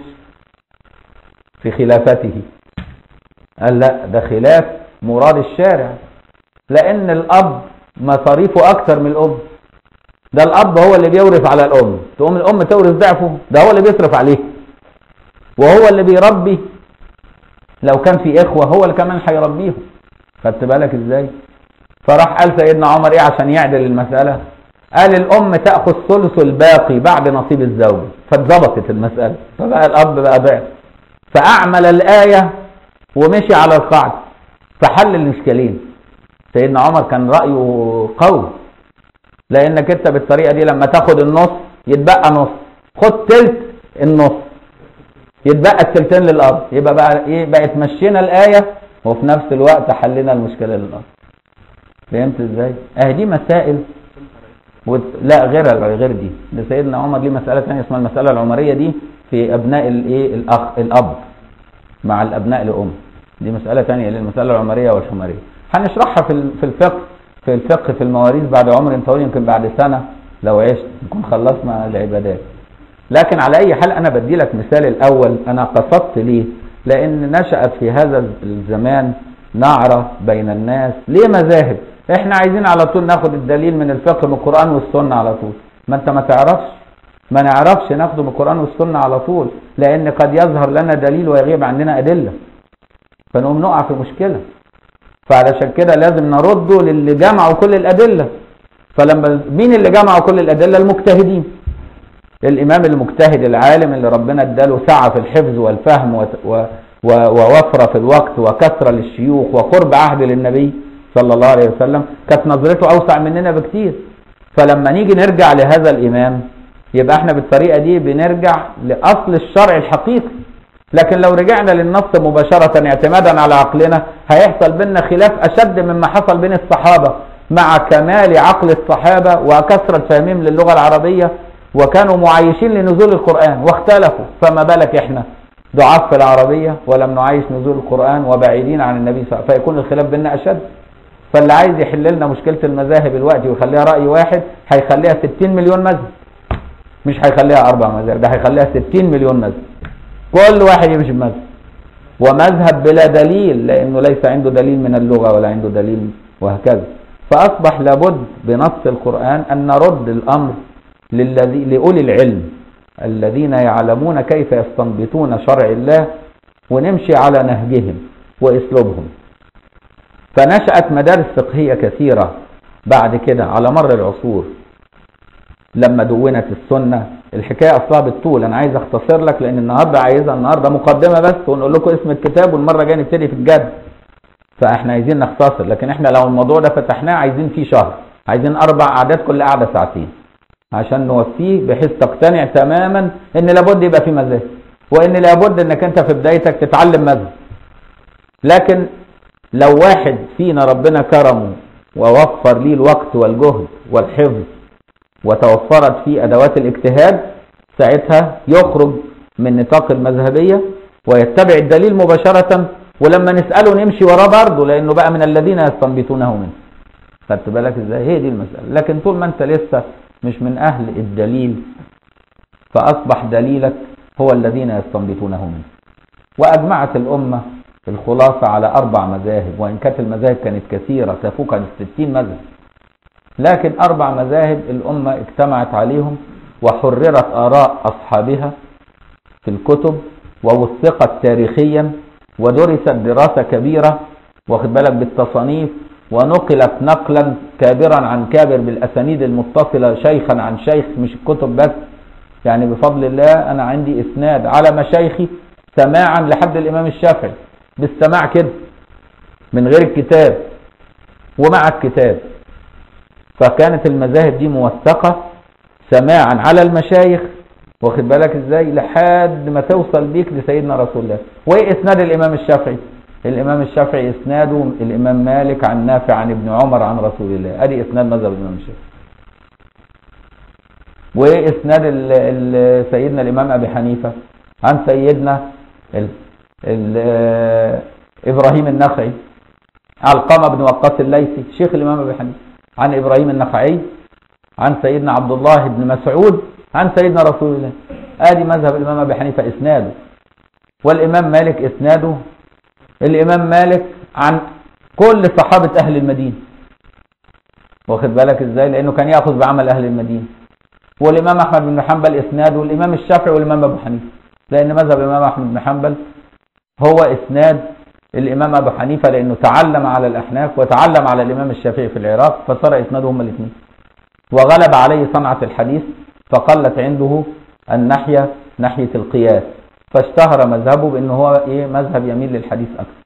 في خلافته قال لا ده خلاف مراد الشارع لان الاب مصاريفه اكتر من الام ده الاب هو اللي بيورث على الام تقوم الام تورث ضعفه ده هو اللي بيصرف عليه وهو اللي بيربي لو كان في اخوه هو اللي كمان هيربيهم خدت بالك ازاي فراح قال سيدنا عمر ايه عشان يعدل المساله قال الام تاخذ ثلث الباقي بعد نصيب الزوج فاتظبطت المساله فبقى الاب بقى ضعف فاعمل الايه ومشي على القاعده فحل الاشكالين سيدنا عمر كان رايه قوي لانك انت بالطريقه دي لما تاخد النص يتبقى نص خد تلت النص يتبقى التلتين للاب يبقى بقى ايه بقت مشينا الايه وفي نفس الوقت حلينا المشكله للاب فهمت ازاي اهي دي مسائل وت... لا غير غير دي ده سيدنا عمر ليه مساله ثانيه اسمها المساله العمريه دي في ابناء الايه الاخ الاب مع الابناء لام دي مساله ثانيه للمساله العمريه والحماريه هنشرحها في ال- في الفقه في الفقه في المواريث بعد عمر طويل يمكن بعد سنه لو عشت نكون خلصنا العبادات لكن على اي حال انا بدي لك مثال الاول انا قصدت ليه لان نشات في هذا الزمان نعره بين الناس ليه مذاهب احنا عايزين على طول ناخد الدليل من الفقه من القران والسنه على طول ما انت ما تعرفش ما نعرفش ناخده من القران والسنه على طول لان قد يظهر لنا دليل ويغيب عننا ادله فنقوم نقع في مشكله فعلشان كده لازم نرده للي جمعوا كل الادله فلما مين اللي جمعوا كل الادله المجتهدين الامام المجتهد العالم اللي ربنا اداله سعه في الحفظ والفهم وت- و- و- ووفره في الوقت وكثره للشيوخ وقرب عهد للنبي صلى الله عليه وسلم كانت نظرته اوسع مننا بكتير فلما نيجي نرجع لهذا الامام يبقى احنا بالطريقه دي بنرجع لاصل الشرع الحقيقي لكن لو رجعنا للنص مباشره اعتمادا على عقلنا هيحصل بيننا خلاف اشد مما حصل بين الصحابه مع كمال عقل الصحابه وكثره فهمهم للغه العربيه وكانوا معايشين لنزول القران واختلفوا فما بالك احنا ضعاف في العربيه ولم نعايش نزول القران وبعيدين عن النبي صلى الله عليه وسلم فيكون الخلاف بيننا اشد فاللي عايز يحل لنا مشكله المذاهب دلوقتي ويخليها راي واحد هيخليها 60 مليون مذهب مش هيخليها اربع مذاهب ده هيخليها 60 مليون مذهب كل واحد يمشي بمذهب ومذهب بلا دليل لانه ليس عنده دليل من اللغه ولا عنده دليل وهكذا فاصبح لابد بنص القران ان نرد الامر للذي لاولي العلم الذين يعلمون كيف يستنبطون شرع الله ونمشي على نهجهم واسلوبهم فنشأت مدارس فقهية كثيرة بعد كده على مر العصور لما دونت السنة الحكاية أصلها بالطول أنا عايز أختصر لك لأن النهاردة عايزها النهاردة مقدمة بس ونقول لكم اسم الكتاب والمرة الجاية نبتدي في الجد فإحنا عايزين نختصر لكن إحنا لو الموضوع ده فتحناه عايزين فيه شهر عايزين أربع أعداد كل قعدة ساعتين عشان نوفيه بحيث تقتنع تماما إن لابد يبقى في مذاهب وإن لابد إنك أنت في بدايتك تتعلم مذهب لكن لو واحد فينا ربنا كرمه ووفر ليه الوقت والجهد والحفظ وتوفرت فيه ادوات الاجتهاد ساعتها يخرج من نطاق المذهبيه ويتبع الدليل مباشره ولما نساله نمشي وراه برضه لانه بقى من الذين يستنبطونه منه خدت بالك ازاي هي دي المساله لكن طول ما انت لسه مش من اهل الدليل فاصبح دليلك هو الذين يستنبطونه منه واجمعت الامه الخلاصه على اربع مذاهب وان كانت المذاهب كانت كثيره تفوق عن الستين مذهب لكن أربع مذاهب الأمة اجتمعت عليهم وحررت آراء أصحابها في الكتب ووثقت تاريخيا ودرست دراسة كبيرة واخد بالك بالتصانيف ونقلت نقلا كابرا عن كابر بالأسانيد المتصلة شيخا عن شيخ مش الكتب بس يعني بفضل الله أنا عندي إسناد على مشايخي سماعا لحد الإمام الشافعي بالسماع كده من غير الكتاب ومع الكتاب فكانت المذاهب دي موثقة سماعا على المشايخ واخد بالك ازاي لحد ما توصل بيك لسيدنا رسول الله وايه اسناد الامام الشافعي الامام الشافعي اسناده الامام مالك عن نافع عن ابن عمر عن رسول الله ادي اسناد مذهب الامام الشافعي واسناد ال ال سيدنا الامام ابي حنيفه عن سيدنا ال ال ابراهيم النخعي علقمه بن وقاص الليثي شيخ الامام ابي حنيفه عن ابراهيم النخعي عن سيدنا عبد الله بن مسعود عن سيدنا رسول الله ادي مذهب الامام ابي حنيفه اسناده والامام مالك اسناده الامام مالك عن كل صحابه اهل المدينه واخد بالك ازاي لانه كان ياخذ بعمل اهل المدينه والامام احمد بن حنبل اسناده والامام الشافعي والامام ابو حنيفه لان مذهب الامام احمد بن حنبل هو اسناد الامام ابو حنيفه لانه تعلم على الاحناف وتعلم على الامام الشافعي في العراق فصار اسناده هما الاثنين وغلب عليه صنعه الحديث فقلت عنده الناحيه ناحيه القياس فاشتهر مذهبه بانه هو ايه مذهب يميل للحديث اكثر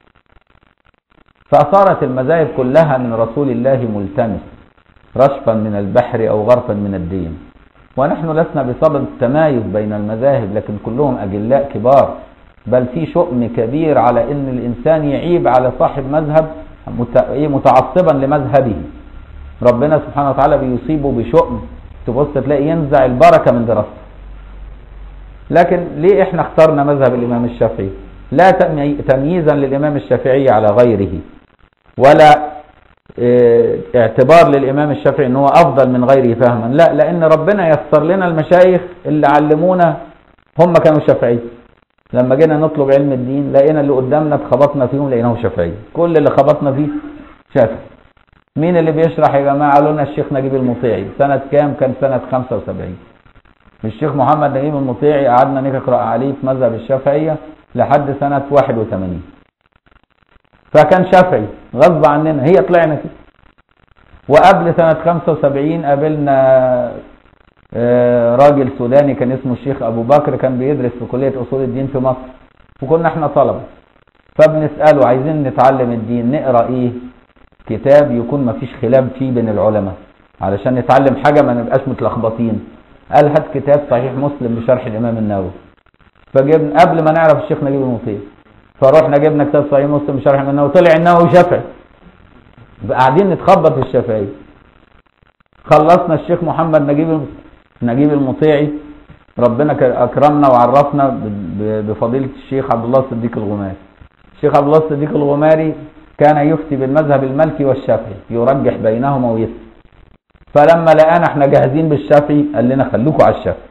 فصارت المذاهب كلها من رسول الله ملتمس رشفا من البحر او غرفا من الدين ونحن لسنا بصدد التمايز بين المذاهب لكن كلهم اجلاء كبار بل في شؤم كبير على ان الانسان يعيب على صاحب مذهب متعصبا لمذهبه ربنا سبحانه وتعالى بيصيبه بشؤم تبص تلاقي ينزع البركة من دراسته لكن ليه احنا اخترنا مذهب الامام الشافعي لا تمييزا للامام الشافعي على غيره ولا اه اعتبار للامام الشافعي ان هو افضل من غيره فهما لا لان ربنا يسر لنا المشايخ اللي علمونا هم كانوا شافعي لما جينا نطلب علم الدين لقينا اللي قدامنا اتخبطنا فيهم لقيناه شافعي كل اللي خبطنا فيه شافعي مين اللي بيشرح يا جماعه قالوا لنا الشيخ نجيب المطيعي سنه كام كان سنه 75 الشيخ محمد نجيب المطيعي قعدنا نقرا عليه في مذهب الشافعيه لحد سنه 81 فكان شافعي غصب عننا هي طلعنا كده وقبل سنه 75 قابلنا راجل سوداني كان اسمه الشيخ ابو بكر كان بيدرس في كليه اصول الدين في مصر وكنا احنا طلبه فبنساله عايزين نتعلم الدين نقرا ايه كتاب يكون ما فيش خلاف فيه بين العلماء علشان نتعلم حاجه ما نبقاش متلخبطين قال هات كتاب صحيح مسلم بشرح الامام النووي فجبنا قبل ما نعرف الشيخ نجيب المطيع فروحنا جبنا كتاب صحيح مسلم بشرح الامام النووي طلع النووي شافعي قاعدين نتخبط في الشافعيه خلصنا الشيخ محمد نجيب نجيب المطيعي ربنا اكرمنا وعرفنا بفضيله الشيخ عبد الله الصديق الغماري الشيخ عبد الله الصديق الغماري كان يفتي بالمذهب المالكي والشافعي يرجح بينهما ويفتي فلما لقانا احنا جاهزين بالشافعي قال لنا خلوكوا على الشافعي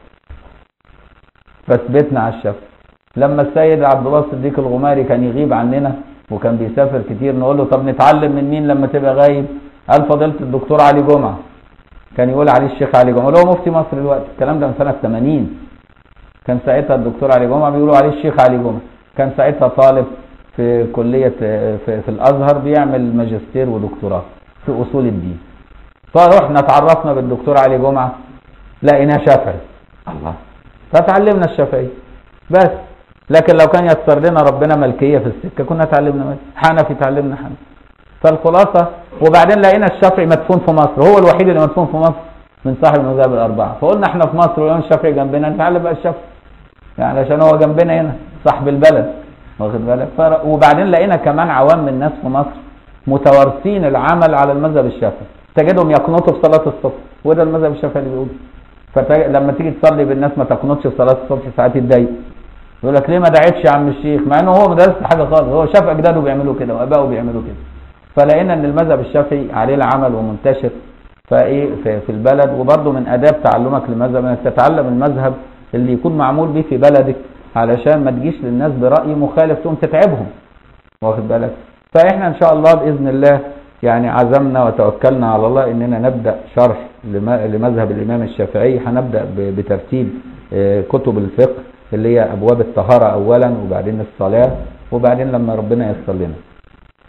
فثبتنا على الشافعي لما السيد عبد الله الصديق الغماري كان يغيب عننا وكان بيسافر كتير نقول له طب نتعلم من مين لما تبقى غايب قال فضيله الدكتور علي جمعه كان يقول عليه الشيخ علي جمعه هو مفتي مصر دلوقتي الكلام ده من سنه 80 كان ساعتها الدكتور علي جمعه بيقولوا عليه الشيخ علي جمعه كان ساعتها طالب في كليه في, في الازهر بيعمل ماجستير ودكتوراه في اصول الدين فرحنا اتعرفنا بالدكتور علي جمعه لقيناه شافعي الله فتعلمنا الشافعي بس لكن لو كان يسر لنا ربنا ملكيه في السكه كنا اتعلمنا ملكي حنفي اتعلمنا حنفي فالخلاصة وبعدين لقينا الشافعي مدفون في مصر هو الوحيد اللي مدفون في مصر من صاحب المذاهب الأربعة فقلنا احنا في مصر والإمام الشافعي جنبنا نتعلم بقى الشافعي يعني عشان هو جنبنا هنا صاحب البلد واخد بالك وبعدين لقينا كمان عوام من الناس في مصر متوارثين العمل على المذهب الشافعي تجدهم يقنطوا في صلاة الصبح وده المذهب الشافعي اللي بيقول فلما تيجي تصلي بالناس ما تقنطش في صلاة الصبح ساعات يتضايق يقول لك ليه ما دعيتش يا عم الشيخ مع انه هو ما درسش حاجه خالص هو شاف اجداده بيعملوا كده وابائه بيعملوا كده فلقينا ان المذهب الشافعي عليه العمل ومنتشر فايه في, في البلد وبرضه من اداب تعلمك للمذهب انك تتعلم المذهب اللي يكون معمول به في بلدك علشان ما تجيش للناس براي مخالف تقوم تتعبهم واخد بالك فاحنا ان شاء الله باذن الله يعني عزمنا وتوكلنا على الله اننا نبدا شرح لمذهب الامام الشافعي هنبدا بترتيب كتب الفقه اللي هي ابواب الطهاره اولا وبعدين الصلاه وبعدين لما ربنا ييسر لنا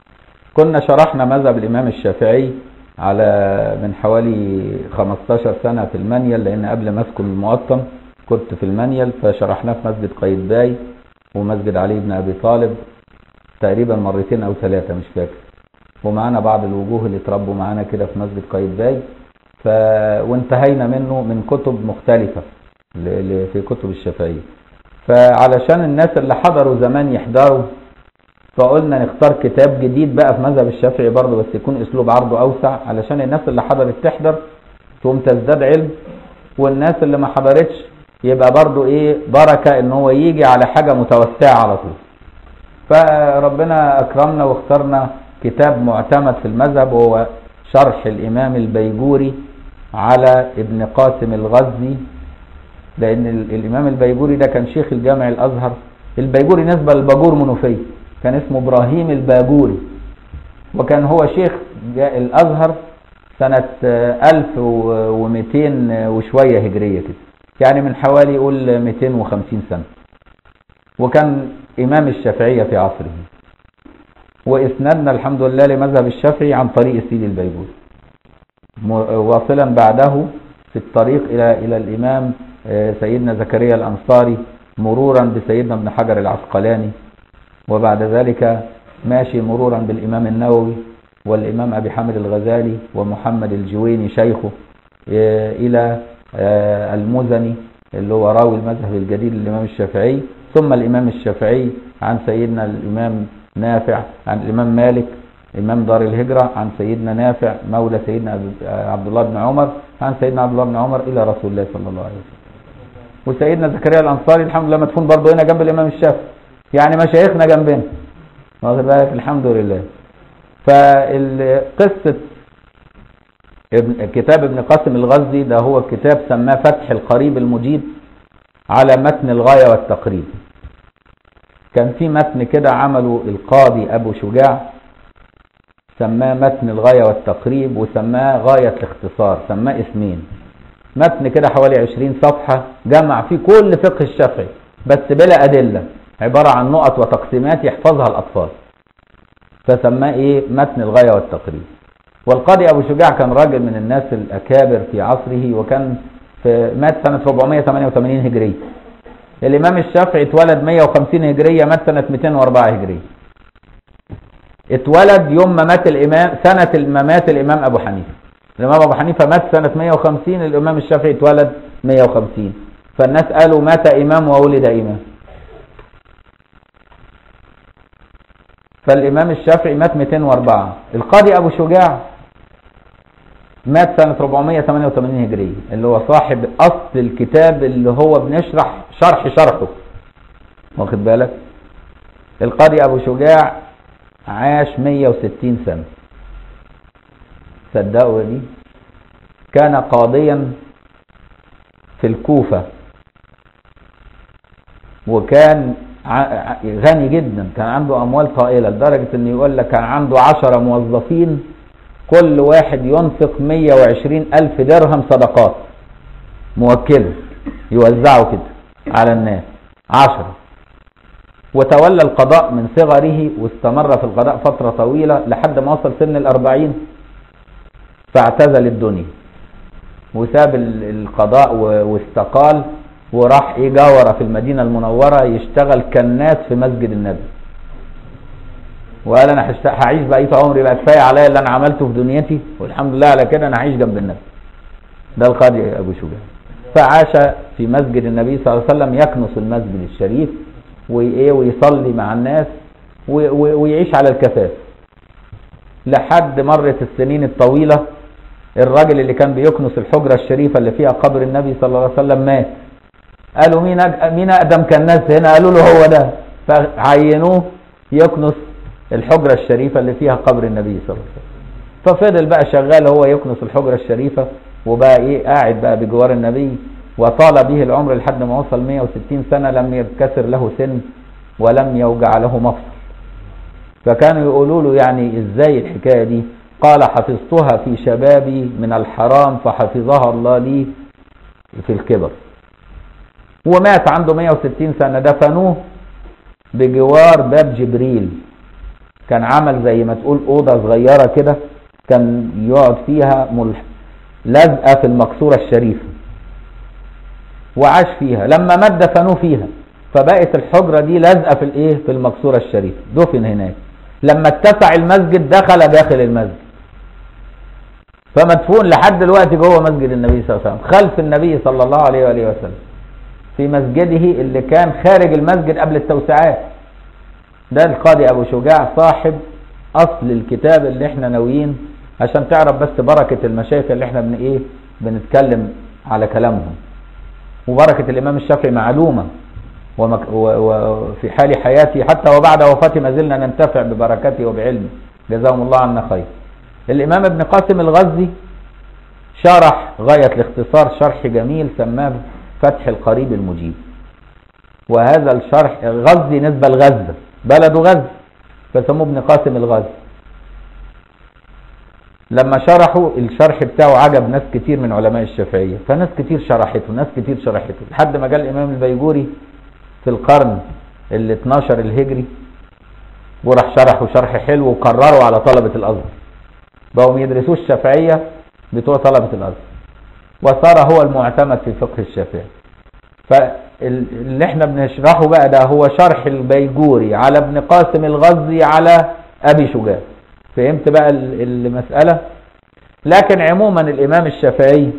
كنا شرحنا مذهب الإمام الشافعي على من حوالي 15 سنة في المنيل لأن قبل ما أسكن المقطم كنت في المنيل فشرحناه في مسجد قايتباي ومسجد علي بن أبي طالب تقريبا مرتين أو ثلاثة مش فاكر ومعانا بعض الوجوه اللي اتربوا معانا كده في مسجد قايتباي ف... وانتهينا منه من كتب مختلفة ل... ل... في كتب الشافعية فعلشان الناس اللي حضروا زمان يحضروا فقلنا نختار كتاب جديد بقى في مذهب الشافعي برضه بس يكون اسلوب عرضه اوسع علشان الناس اللي حضرت تحضر تقوم تزداد علم والناس اللي ما حضرتش يبقى برضه ايه بركه ان هو يجي على حاجه متوسعه على طول فربنا اكرمنا واخترنا كتاب معتمد في المذهب وهو شرح الامام البيجوري على ابن قاسم الغزي لان الامام البيجوري ده كان شيخ الجامع الازهر البيجوري نسبه للباجور منوفيه كان اسمه ابراهيم الباجوري وكان هو شيخ الازهر سنة 1200 وشوية هجرية كده يعني من حوالي قول 250 سنة وكان إمام الشافعية في عصره وإسندنا الحمد لله لمذهب الشافعي عن طريق سيدي البيجوري واصلا بعده في الطريق إلى إلى الإمام سيدنا زكريا الأنصاري مرورا بسيدنا ابن حجر العسقلاني وبعد ذلك ماشي مرورا بالإمام النووي والإمام أبي حامد الغزالي ومحمد الجويني شيخه إلى المزني اللي هو راوي المذهب الجديد للإمام الشافعي ثم الإمام الشافعي عن سيدنا الإمام نافع عن الإمام مالك إمام دار الهجرة عن سيدنا نافع مولى سيدنا عبد الله بن عمر عن سيدنا عبد الله بن عمر إلى رسول الله صلى الله عليه وسلم وسيدنا زكريا الأنصاري الحمد لله مدفون برضه هنا جنب الإمام الشافعي يعني مشايخنا جنبنا واخد بالك الحمد لله فقصة ابن كتاب ابن قاسم الغزي ده هو كتاب سماه فتح القريب المجيد على متن الغاية والتقريب كان في متن كده عمله القاضي أبو شجاع سماه متن الغاية والتقريب وسماه غاية الاختصار سماه اسمين متن كده حوالي عشرين صفحة جمع فيه كل فقه الشافعي بس بلا أدلة عبارة عن نقط وتقسيمات يحفظها الأطفال فسماه إيه متن الغاية والتقريب والقاضي أبو شجاع كان راجل من الناس الأكابر في عصره وكان في مات سنة 488 هجرية الإمام الشافعي اتولد 150 هجرية مات سنة 204 هجرية اتولد يوم ما مات الإمام سنة ما مات الإمام أبو حنيفة الإمام أبو حنيفة مات سنة 150 الإمام الشافعي اتولد 150 فالناس قالوا مات إمام وولد إمام فالإمام الشافعي مات 204 القاضي أبو شجاع مات سنة 488 هجرية اللي هو صاحب أصل الكتاب اللي هو بنشرح شرح شرحه واخد بالك القاضي أبو شجاع عاش 160 سنة صدقوا دي كان قاضيا في الكوفة وكان غني جدا كان عنده أموال طائلة لدرجة أن يقول لك كان عنده عشرة موظفين كل واحد ينفق 120 ألف درهم صدقات موكله يوزعه كده على الناس عشرة وتولى القضاء من صغره واستمر في القضاء فترة طويلة لحد ما وصل سن الأربعين فاعتزل الدنيا وساب القضاء واستقال وراح ايه جاورة في المدينة المنورة يشتغل كالناس في مسجد النبي وقال انا هعيش بقية عمري بقى كفاية عليا اللي انا عملته في دنيتي والحمد لله على كده انا هعيش جنب النبي ده القاضي ابو شجاع فعاش في مسجد النبي صلى الله عليه وسلم يكنس المسجد الشريف وايه ويصلي مع الناس ويعيش على الكفاف لحد مرت السنين الطويلة الراجل اللي كان بيكنس الحجرة الشريفة اللي فيها قبر النبي صلى الله عليه وسلم مات قالوا مين مين اقدم كناس هنا قالوا له هو ده فعينوه يكنس الحجرة الشريفة اللي فيها قبر النبي صلى الله عليه وسلم ففضل بقى شغال هو يكنس الحجرة الشريفة وبقى ايه قاعد بقى بجوار النبي وطال به العمر لحد ما وصل 160 سنة لم يتكسر له سن ولم يوجع له مفصل فكانوا يقولوا له يعني ازاي الحكاية دي قال حفظتها في شبابي من الحرام فحفظها الله لي في الكبر ومات عنده 160 سنة دفنوه بجوار باب جبريل كان عمل زي ما تقول أوضة صغيرة كده كان يقعد فيها ملح لازقة في المقصورة الشريفة وعاش فيها لما مات دفنوه فيها فبقت الحجرة دي لازقة في الايه في المقصورة الشريفة دفن هناك لما اتسع المسجد دخل داخل المسجد فمدفون لحد دلوقتي جوه مسجد النبي صلى الله عليه وسلم خلف النبي صلى الله عليه وآله وسلم في مسجده اللي كان خارج المسجد قبل التوسعات ده القاضي ابو شجاع صاحب اصل الكتاب اللي احنا ناويين عشان تعرف بس بركة المشايخ اللي احنا بن ايه بنتكلم على كلامهم وبركة الامام الشافعي معلومة ومك وفي حال حياتي حتى وبعد وفاته ما زلنا ننتفع ببركته وبعلمه جزاهم الله عنا خير الامام ابن قاسم الغزي شرح غاية الاختصار شرح جميل سماه فتح القريب المجيب وهذا الشرح غزي نسبة لغزة بلده غزة فسموه ابن قاسم الغزي لما شرحوا الشرح بتاعه عجب ناس كتير من علماء الشافعية فناس كتير شرحته ناس كتير شرحته لحد ما جاء الإمام البيجوري في القرن ال 12 الهجري وراح شرحه شرح حلو وقرروا على طلبة الأزهر بقوا يدرسوا الشافعية بتوع طلبة الأزهر وصار هو المعتمد في فقه الشافعي فاللي احنا بنشرحه بقى ده هو شرح البيجوري على ابن قاسم الغزي على أبي شجاع فهمت بقى المسألة لكن عموما الإمام الشافعي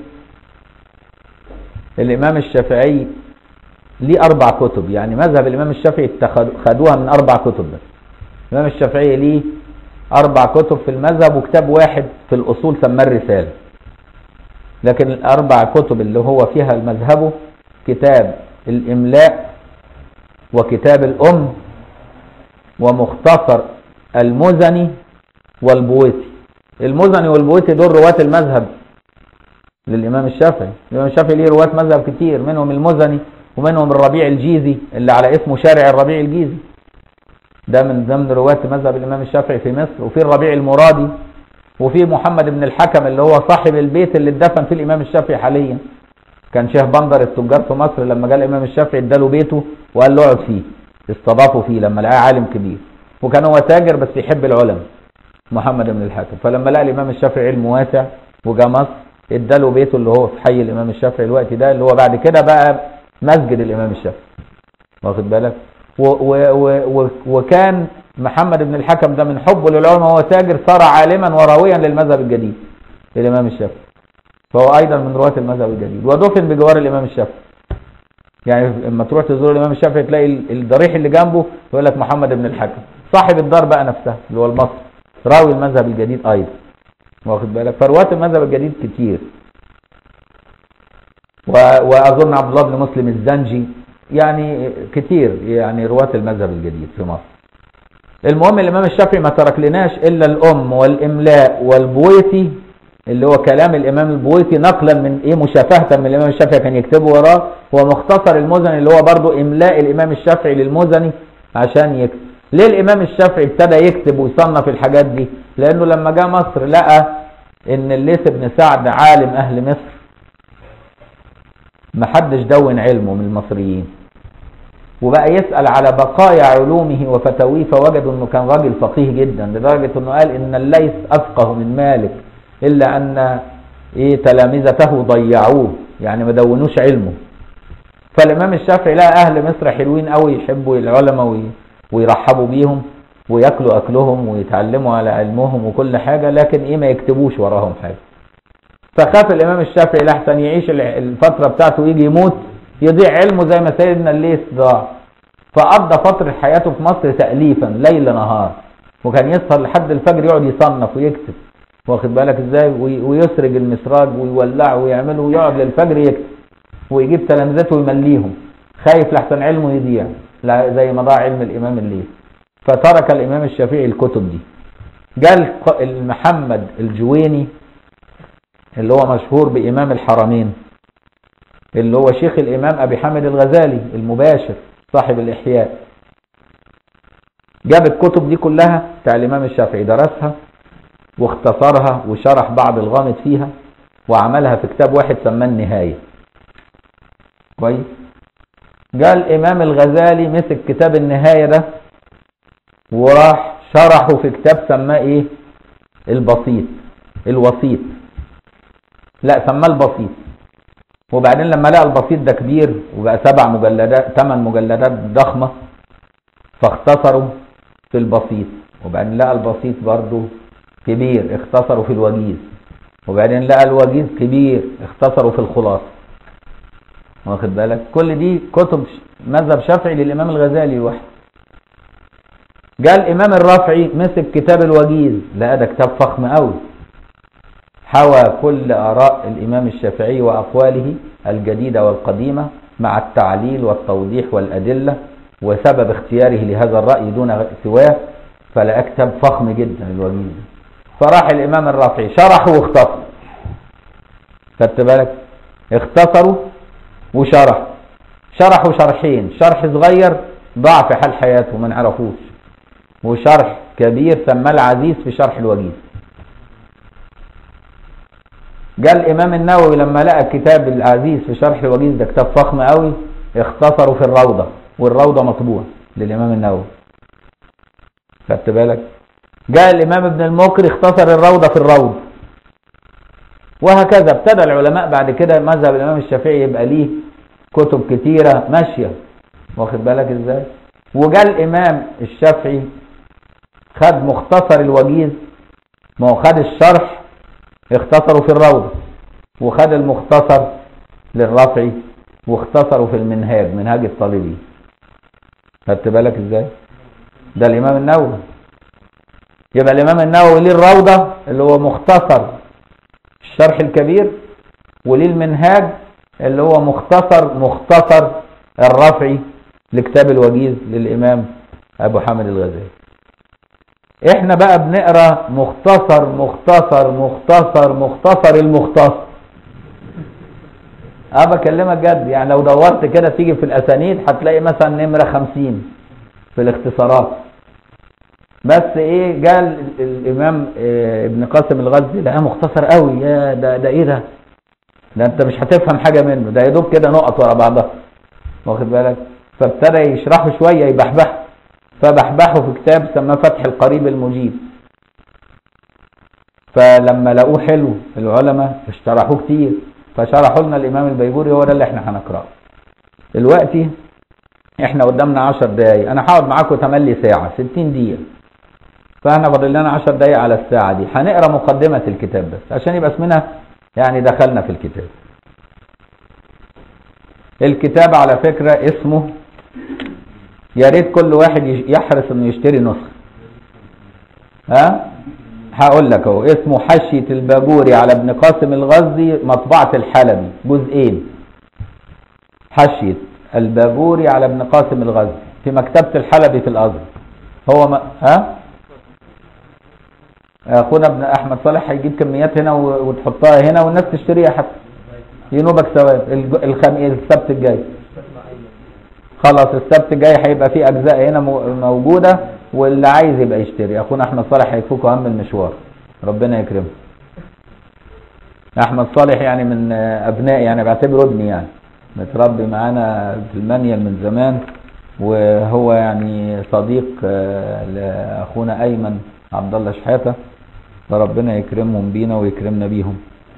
الإمام الشافعي ليه أربع كتب يعني مذهب الإمام الشافعي خدوها من أربع كتب بس الإمام الشافعي ليه أربع كتب في المذهب وكتاب واحد في الأصول سماه الرسالة لكن الأربع كتب اللي هو فيها مذهبه كتاب الإملاء وكتاب الأم ومختصر المزني والبويتي المزني والبويتي دول رواة المذهب للإمام الشافعي الإمام الشافعي ليه رواة مذهب كتير منهم المزني ومنهم الربيع الجيزي اللي على اسمه شارع الربيع الجيزي ده من ضمن رواة مذهب الإمام الشافعي في مصر وفي الربيع المرادي وفي محمد بن الحكم اللي هو صاحب البيت اللي اتدفن فيه الإمام الشافعي حاليا كان شيخ بندر التجار في مصر لما جاء الإمام الشافعي اداله بيته وقال له اقعد فيه استضافه فيه لما لقاه عالم كبير وكان هو تاجر بس يحب العلماء محمد بن الحكم فلما لقى الإمام الشافعي علم واسع وجا مصر اداله بيته اللي هو في حي الإمام الشافعي الوقت ده اللي هو بعد كده بقى مسجد الإمام الشافعي واخد بالك و و و وكان محمد بن الحكم ده من حبه للعلماء وهو تاجر صار عالما وراويا للمذهب الجديد الإمام الشافعي فهو أيضا من رواة المذهب الجديد ودفن بجوار الإمام الشافعي يعني لما تروح تزور الإمام الشافعي تلاقي الضريح اللي جنبه يقول لك محمد بن الحكم صاحب الدار بقى نفسها اللي هو المصري راوي المذهب الجديد أيضا واخد بالك فرواة المذهب الجديد كتير وأظن عبد الله بن مسلم الزنجي يعني كتير يعني رواة المذهب الجديد في مصر المهم الإمام الشافعي ما ترك لناش إلا الأم والإملاء والبويتي اللي هو كلام الإمام البويتي نقلا من إيه مشافهة من الإمام الشافعي كان يكتبه وراه ومختصر المزني اللي هو برضو إملاء الإمام الشافعي للمزني عشان يكتب ليه الإمام الشافعي ابتدى يكتب ويصنف الحاجات دي لأنه لما جاء مصر لقى إن الليث بن سعد عالم أهل مصر محدش دون علمه من المصريين وبقى يسأل على بقايا علومه وفتاويه فوجدوا انه كان راجل فقيه جدا لدرجة انه قال ان الليث افقه من مالك الا ان ايه تلامذته ضيعوه يعني ما دونوش علمه فالامام الشافعي لقى اهل مصر حلوين قوي يحبوا العلماء ويرحبوا بيهم وياكلوا اكلهم ويتعلموا على علمهم وكل حاجة لكن ايه ما يكتبوش وراهم حاجة فخاف الامام الشافعي لحسن يعيش الفترة بتاعته ويجي يموت يضيع علمه زي ما سيدنا الليث ضاع فقضى فترة حياته في مصر تأليفا ليل نهار وكان يسهر لحد الفجر يقعد يصنف ويكتب واخد بالك ازاي ويسرج المسراج ويولعه ويعمله ويقعد للفجر يكتب ويجيب تلامذته ويمليهم خايف لحسن علمه يضيع زي ما ضاع علم الامام الليث فترك الامام الشافعي الكتب دي جاء محمد الجويني اللي هو مشهور بامام الحرمين اللي هو شيخ الإمام أبي حامد الغزالي المباشر صاحب الإحياء جاب الكتب دي كلها بتاع الإمام الشافعي درسها واختصرها وشرح بعض الغامض فيها وعملها في كتاب واحد سماه النهاية كويس جاء الإمام الغزالي مسك كتاب النهاية ده وراح شرحه في كتاب سماه ايه البسيط الوسيط لا سماه البسيط وبعدين لما لقى البسيط ده كبير وبقى سبع مجلدات ثمان مجلدات ضخمه فاختصروا في البسيط وبعدين لقى البسيط برضه كبير اختصروا في الوجيز وبعدين لقى الوجيز كبير اختصروا في الخلاصه واخد بالك كل دي كتب مذهب شافعي للامام الغزالي لوحده جاء الامام الرافعي مسك كتاب الوجيز لقى ده كتاب فخم قوي حوى كل اراء الامام الشافعي واقواله الجديده والقديمه مع التعليل والتوضيح والادله وسبب اختياره لهذا الراي دون سواه فلقى كتاب فخم جدا الوجيز فراح الامام الرافعي شرحه واختصر خدت بالك اختصروا وشرح شرحوا شرحين شرح صغير ضاع في حال حياته ما نعرفوش وشرح كبير سماه العزيز في شرح الوجيز جاء الامام النووي لما لقى كتاب العزيز في شرح الوجيز ده كتاب فخم قوي اختصروا في الروضه والروضه مطبوعه للامام النووي خدت بالك جاء الامام ابن المقري اختصر الروضه في الروض وهكذا ابتدى العلماء بعد كده مذهب الامام الشافعي يبقى ليه كتب كتيره ماشيه واخد بالك ازاي وجاء الامام الشافعي خد مختصر الوجيز ما هو خد الشرح اختصروا في الروضه وخد المختصر للرفعي واختصروا في المنهاج منهاج الطالبين خدت بالك ازاي ده الامام النووي يبقى الامام النووي ليه الروضه اللي هو مختصر الشرح الكبير وليه المنهاج اللي هو مختصر مختصر الرفعي لكتاب الوجيز للامام ابو حامد الغزالي احنا بقى بنقرا مختصر مختصر مختصر مختصر المختصر اه بكلمك جد يعني لو دورت كده تيجي في الاسانيد هتلاقي مثلا نمره خمسين في الاختصارات بس ايه جاء الامام إيه ابن قاسم الغزي لقاه مختصر قوي يا ده ده ايه ده ده انت مش هتفهم حاجه منه ده يا دوب كده نقط ورا بعضها واخد بالك فابتدى يشرحه شويه يبحبحه فبحبحه في كتاب سماه فتح القريب المجيب فلما لقوه حلو العلماء اشترحوه كتير فشرحوا لنا الامام البيجوري هو ده اللي احنا هنقراه دلوقتي احنا قدامنا 10 دقايق انا هقعد معاكم تملي ساعه 60 دقيقه فاحنا فاضل لنا 10 دقايق على الساعه دي هنقرا مقدمه الكتاب بس عشان يبقى اسمنا يعني دخلنا في الكتاب الكتاب على فكره اسمه يا ريت كل واحد يحرص انه يشتري نسخه ها هقول لك اهو اسمه حشيه الباجوري على ابن قاسم الغزي مطبعه الحلبي جزئين حشيه الباجوري على ابن قاسم الغزي في مكتبه الحلبي في الازهر هو ما ها اخونا ابن احمد صالح هيجيب كميات هنا وتحطها هنا والناس تشتريها حتى ينوبك ثواب الخميس السبت الجاي خلاص السبت الجاي هيبقى فيه اجزاء هنا موجوده واللي عايز يبقى يشتري اخونا احمد صالح هيفوق هم المشوار ربنا يكرمه احمد صالح يعني من ابنائي يعني بعتبره ابني يعني متربي معانا في المنيل من زمان وهو يعني صديق لاخونا ايمن عبد الله شحاته فربنا يكرمهم بينا ويكرمنا بيهم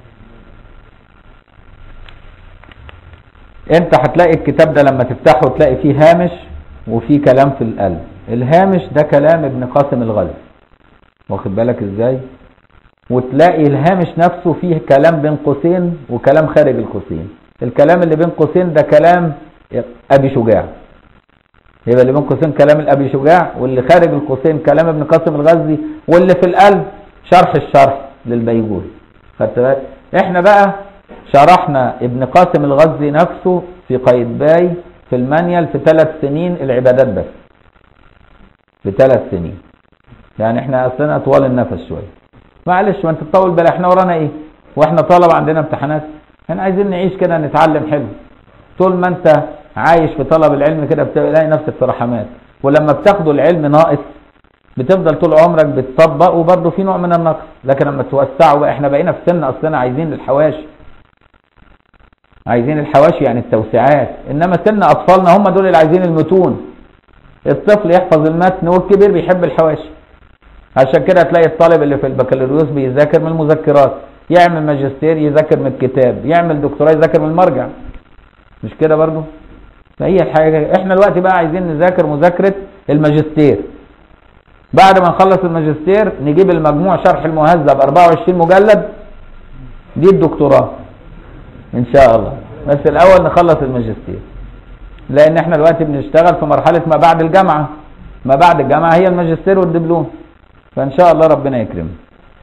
انت هتلاقي الكتاب ده لما تفتحه تلاقي فيه هامش وفيه كلام في القلب الهامش ده كلام ابن قاسم الغزي واخد بالك ازاي وتلاقي الهامش نفسه فيه كلام بين قوسين وكلام خارج القوسين الكلام اللي بين قوسين ده كلام ابي شجاع يبقى اللي بين قوسين كلام الابي شجاع واللي خارج القوسين كلام ابن قاسم الغزي واللي في القلب شرح الشرح للبيجوري خدت بالك احنا بقى شرحنا ابن قاسم الغزي نفسه في قايتباي في المانيال في ثلاث سنين العبادات بس في ثلاث سنين يعني احنا اصلنا طوال النفس شويه معلش ما انت تطول بالك احنا ورانا ايه واحنا طلب عندنا امتحانات احنا عايزين نعيش كده نتعلم حلو طول ما انت عايش في طلب العلم كده بتلاقي نفسك في رحمات ولما بتاخدوا العلم ناقص بتفضل طول عمرك بتطبق وبرضه في نوع من النقص لكن لما توسعوا بقى احنا بقينا في سن اصلنا عايزين الحواشي عايزين الحواشي يعني التوسعات انما سن اطفالنا هم دول اللي عايزين المتون الطفل يحفظ المتن والكبير بيحب الحواشي عشان كده تلاقي الطالب اللي في البكالوريوس بيذاكر من المذكرات يعمل ماجستير يذاكر من الكتاب يعمل دكتوراه يذاكر من المرجع مش كده برضو فهي الحاجة احنا دلوقتي بقى عايزين نذاكر مذاكرة الماجستير بعد ما نخلص الماجستير نجيب المجموع شرح المهذب 24 مجلد دي الدكتوراه ان شاء الله بس الاول نخلص الماجستير لان احنا دلوقتي بنشتغل في مرحلة ما بعد الجامعة ما بعد الجامعة هي الماجستير والدبلوم فان شاء الله ربنا يكرمنا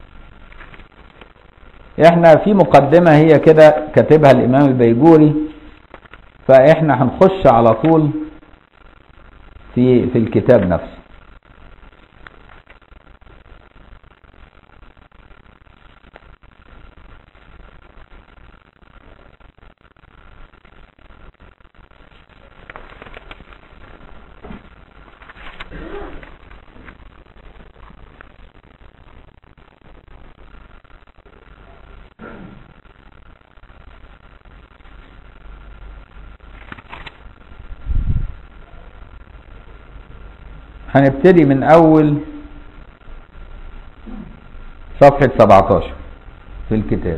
احنا في مقدمة هي كده كاتبها الامام البيجوري فاحنا هنخش على طول في في الكتاب نفسه هنبتدي من اول صفحة 17 في الكتاب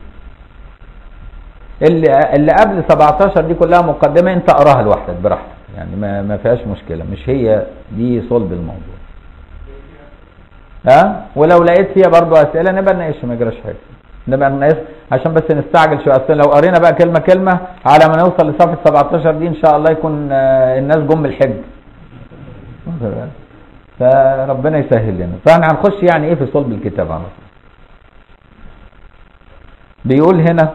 اللي اللي قبل 17 دي كلها مقدمة انت اقراها لوحدك براحتك يعني ما ما فيهاش مشكلة مش هي دي صلب الموضوع ها ولو لقيت فيها برضو اسئلة نبقى نناقش ما يجراش حاجة نبقى نناقش عشان بس نستعجل شوية اصل لو قرينا بقى كلمة كلمة على ما نوصل لصفحة 17 دي ان شاء الله يكون آه، الناس جم بالحج فربنا يسهل لنا فاحنا هنخش يعني ايه في صلب الكتاب على طول بيقول هنا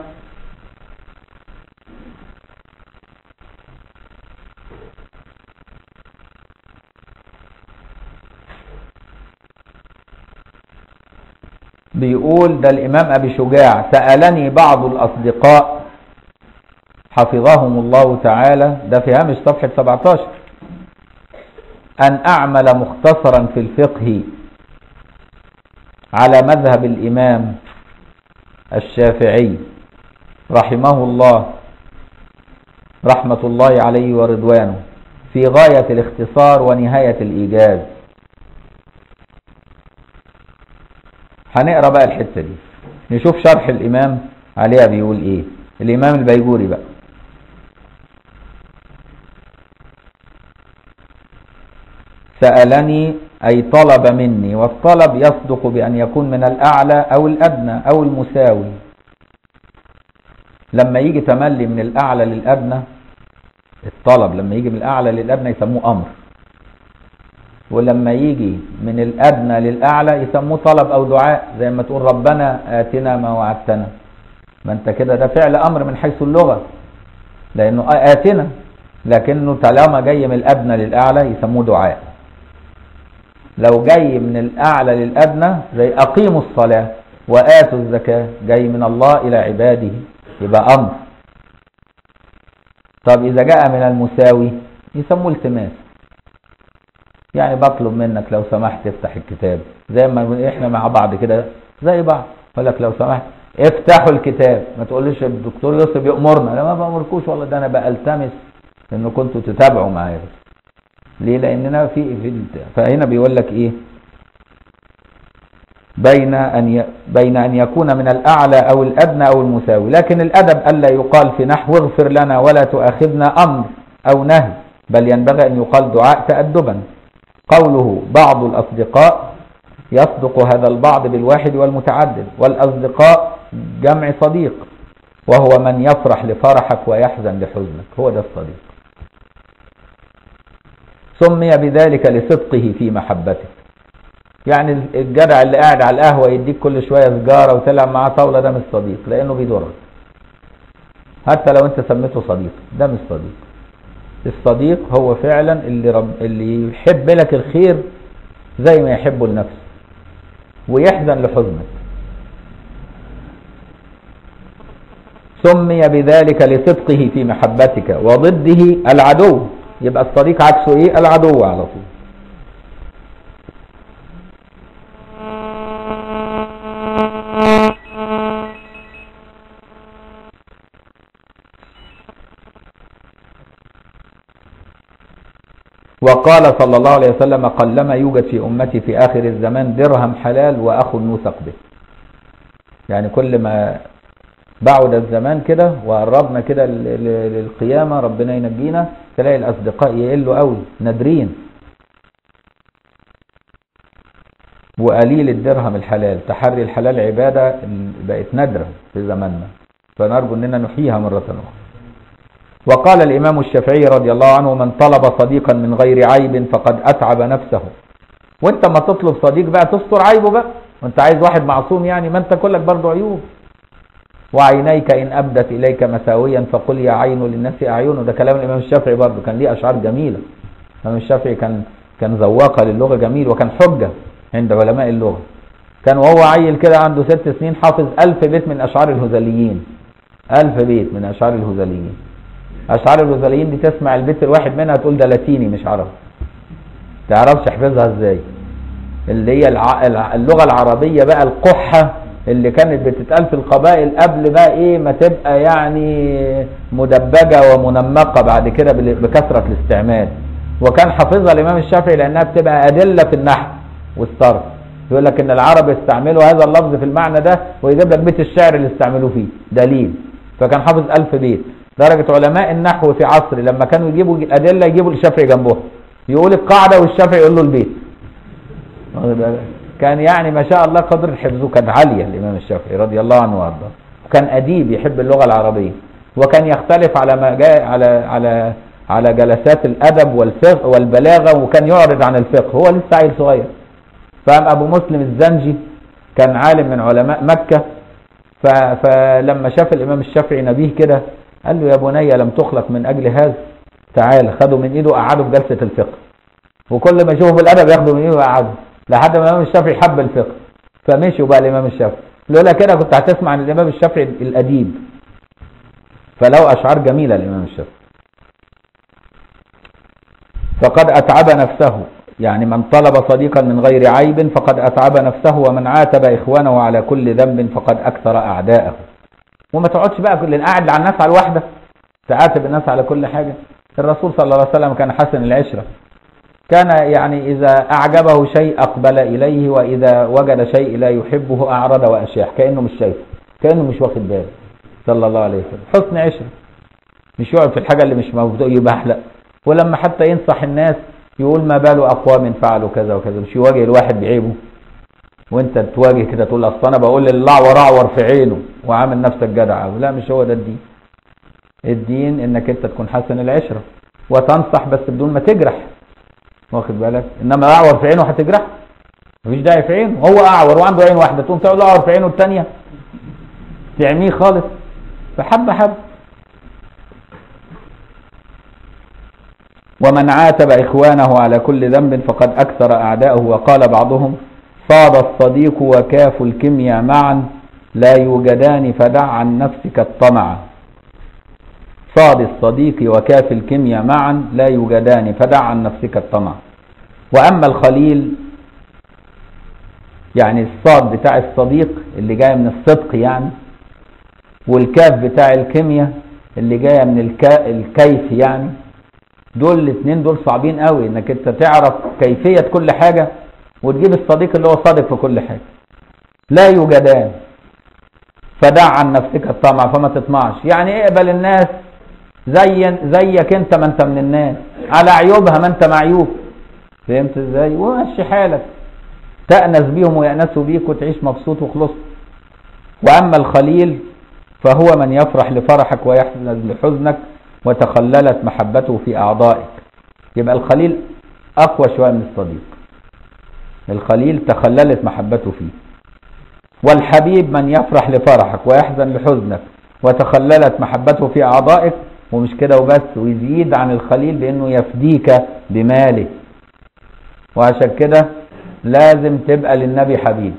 بيقول ده الإمام أبي شجاع سألني بعض الأصدقاء حفظهم الله تعالى ده في هامش صفحة 17 أن أعمل مختصرا في الفقه على مذهب الإمام الشافعي رحمه الله رحمة الله عليه ورضوانه في غاية الاختصار ونهاية الإيجاز هنقرا بقى الحتة دي نشوف شرح الإمام عليها بيقول إيه الإمام البيجوري بقى سألني أي طلب مني والطلب يصدق بأن يكون من الأعلى أو الأدنى أو المساوي لما يجي تملي من الأعلى للأدنى الطلب لما يجي من الأعلى للأدنى يسموه أمر ولما يجي من الأدنى للأعلى يسموه طلب أو دعاء زي ما تقول ربنا آتنا ما وعدتنا ما أنت كده ده فعل أمر من حيث اللغة لأنه آتنا لكنه طالما جاي من الأدنى للأعلى يسموه دعاء لو جاي من الأعلى للأدنى زي أقيموا الصلاة وآتوا الزكاة جاي من الله إلى عباده يبقى أمر طب إذا جاء من المساوي يسموه التماس يعني بطلب منك لو سمحت افتح الكتاب زي ما احنا مع بعض كده زي بعض اقول لك لو سمحت افتحوا الكتاب ما تقوليش الدكتور يوسف يأمرنا لا ما بأمركوش والله ده انا بألتمس ان كنتوا تتابعوا معايا ليه لاننا في في فهنا بيقول لك ايه بين ان ي... بين ان يكون من الاعلى او الادنى او المساوي لكن الادب الا يقال في نحو اغفر لنا ولا تؤاخذنا امر او نهي بل ينبغي ان يقال دعاء تادبا قوله بعض الاصدقاء يصدق هذا البعض بالواحد والمتعدد والاصدقاء جمع صديق وهو من يفرح لفرحك ويحزن لحزنك هو ده الصديق سمي بذلك لصدقه في محبته يعني الجدع اللي قاعد على القهوة يديك كل شوية سجارة وتلعب معاه طاولة ده مش صديق لأنه بيضرك حتى لو أنت سميته صديق ده مش صديق الصديق هو فعلا اللي, رب اللي يحب لك الخير زي ما يحبه لنفسه ويحزن لحزنك سمي بذلك لصدقه في محبتك وضده العدو يبقى الصديق عكسه ايه العدو على طول وقال صلى الله عليه وسلم قلما يوجد في أمتي في آخر الزمان درهم حلال وأخ نوثق به يعني كل ما بعد الزمان كده وقربنا كده للقيامة ربنا ينجينا تلاقي الأصدقاء يقلوا قوي نادرين وقليل الدرهم الحلال تحري الحلال عبادة بقت نادرة في زماننا فنرجو أننا نحييها مرة أخرى وقال الإمام الشافعي رضي الله عنه من طلب صديقا من غير عيب فقد أتعب نفسه وانت ما تطلب صديق بقى تستر عيبه بقى وانت عايز واحد معصوم يعني ما انت كلك برضه عيوب وعينيك إن أبدت إليك مساويا فقل يا عين للناس أعين ده كلام الإمام الشافعي برضه كان ليه أشعار جميلة الإمام الشافعي كان كان ذواقة للغة جميل وكان حجة عند علماء اللغة كان وهو عيل كده عنده ست سنين حافظ ألف بيت من أشعار الهذليين ألف بيت من أشعار الهذليين أشعار الهذليين دي تسمع البيت الواحد منها تقول ده لاتيني مش عربي تعرفش تحفظها ازاي اللي هي اللغة العربية بقى القحة اللي كانت بتتقال في القبائل قبل بقى ايه ما تبقى يعني مدبجة ومنمقة بعد كده بكثرة الاستعمال وكان حافظها الامام الشافعي لانها بتبقى ادلة في النحو والصرف يقول لك ان العرب استعملوا هذا اللفظ في المعنى ده ويجيب لك بيت الشعر اللي استعملوه فيه دليل فكان حافظ ألف بيت درجة علماء النحو في عصر لما كانوا يجيبوا الأدلة يجيبوا الشافعي جنبه يقول القاعدة والشافعي يقول له البيت كان يعني ما شاء الله قدر حفظه كانت عالية الإمام الشافعي رضي الله عنه وارضاه وكان أديب يحب اللغة العربية وكان يختلف على ما جاء على على على جلسات الأدب والفقه والبلاغة وكان يعرض عن الفقه هو لسه عيل صغير فقام أبو مسلم الزنجي كان عالم من علماء مكة فلما شاف الإمام الشافعي نبيه كده قال له يا بني لم تخلق من أجل هذا تعال خده من إيده وقعده في جلسة الفقه وكل ما يشوفه بالأدب ياخده من إيده وقعده لحد ما الإمام الشافعي حب الفقه فمشوا بقى الإمام الشافعي لولا كده كنت هتسمع عن الإمام الشافعي الأديب فله أشعار جميلة الإمام الشافعي فقد أتعب نفسه يعني من طلب صديقا من غير عيب فقد أتعب نفسه ومن عاتب إخوانه على كل ذنب فقد أكثر أعداءه وما تقعدش بقى كل قاعد على الناس على الواحدة تعاتب الناس على كل حاجة الرسول صلى الله عليه وسلم كان حسن العشرة كان يعني إذا أعجبه شيء أقبل إليه وإذا وجد شيء لا يحبه أعرض وأشاح كأنه مش شايفه كأنه مش واخد باله صلى الله عليه وسلم حسن عشرة مش يقعد في الحاجة اللي مش موجودة يبحلق ولما حتى ينصح الناس يقول ما بال أقوام فعلوا كذا وكذا مش يواجه الواحد بعيبه وانت تواجه كده تقول اصل انا بقول للعور اعور في عينه وعامل نفسك جدع لا مش هو ده الدين الدين انك انت تكون حسن العشره وتنصح بس بدون ما تجرح واخد بالك انما اعور في عينه هتجرح مفيش داعي في عينه هو اعور وعنده عين واحده تقوم تقول اعور في عينه الثانيه تعميه خالص فحبه حبه ومن عاتب إخوانه على كل ذنب فقد أكثر أعداءه وقال بعضهم صاد الصديق وكاف الكيمياء معا لا يوجدان فدع عن نفسك الطمع صاد الصديق وكاف الكيمياء معا لا يوجدان فدع عن نفسك الطمع وأما الخليل يعني الصاد بتاع الصديق اللي جاي من الصدق يعني والكاف بتاع الكيمياء اللي جايه من الكا الكيف يعني دول الاثنين دول صعبين قوي انك انت تعرف كيفية كل حاجة وتجيب الصديق اللي هو صادق في كل حاجة لا يوجدان فدع عن نفسك الطمع فما تطمعش يعني اقبل الناس زي زيك انت ما انت من الناس على عيوبها ما انت معيوب فهمت ازاي ومشي حالك تأنس بيهم ويأنسوا بيك وتعيش مبسوط وخلصت وأما الخليل فهو من يفرح لفرحك ويحزن لحزنك وتخللت محبته في أعضائك يبقى الخليل أقوى شوية من الصديق الخليل تخللت محبته فيه والحبيب من يفرح لفرحك ويحزن لحزنك وتخللت محبته في أعضائك ومش كده وبس ويزيد عن الخليل بأنه يفديك بماله وعشان كده لازم تبقى للنبي حبيب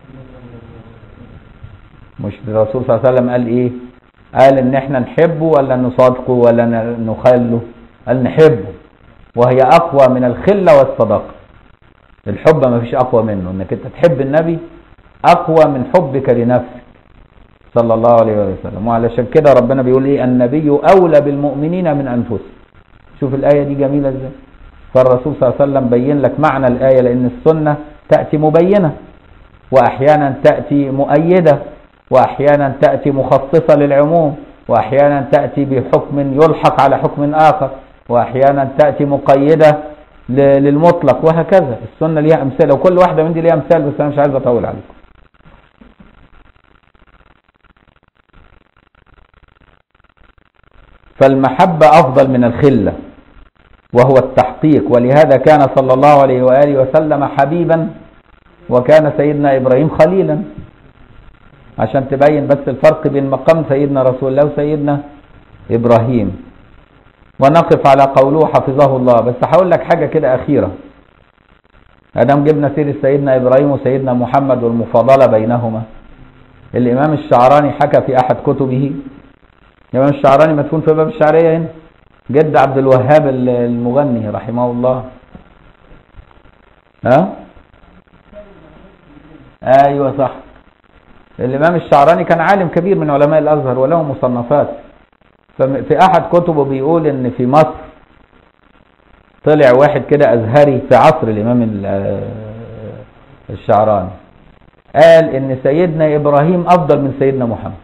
مش الرسول صلى الله عليه وسلم قال ايه قال ان احنا نحبه ولا نصادقه ولا نخله قال نحبه وهي اقوى من الخلة والصداقة الحب ما فيش اقوى منه انك انت تحب النبي اقوى من حبك لنفسك صلى الله عليه وسلم وعلشان كده ربنا بيقول ايه النبي اولى بالمؤمنين من انفسهم شوف الايه دي جميله ازاي فالرسول صلى الله عليه وسلم بين لك معنى الآية لأن السنة تأتي مبينة وأحيانا تأتي مؤيدة وأحيانا تأتي مخصصة للعموم وأحيانا تأتي بحكم يلحق على حكم آخر وأحيانا تأتي مقيدة ل- للمطلق وهكذا السنة ليها أمثلة وكل واحدة من دي ليها أمثال بس أنا مش عايز أطول عليكم فالمحبة أفضل من الخلة وهو التحقيق ولهذا كان صلى الله عليه وآله وسلم حبيبا وكان سيدنا إبراهيم خليلا عشان تبين بس الفرق بين مقام سيدنا رسول الله وسيدنا إبراهيم ونقف على قوله حفظه الله بس هقول لك حاجة كده أخيرة أدام جبنا سيرة سيدنا إبراهيم وسيدنا محمد والمفاضلة بينهما الإمام الشعراني حكى في أحد كتبه الإمام الشعراني مدفون في باب الشعرية هنا جد عبد الوهاب المغني رحمه الله ها ايوه صح الامام الشعراني كان عالم كبير من علماء الازهر وله مصنفات ففي احد كتبه بيقول ان في مصر طلع واحد كده ازهري في عصر الامام ال- الشعراني قال ان سيدنا ابراهيم افضل من سيدنا محمد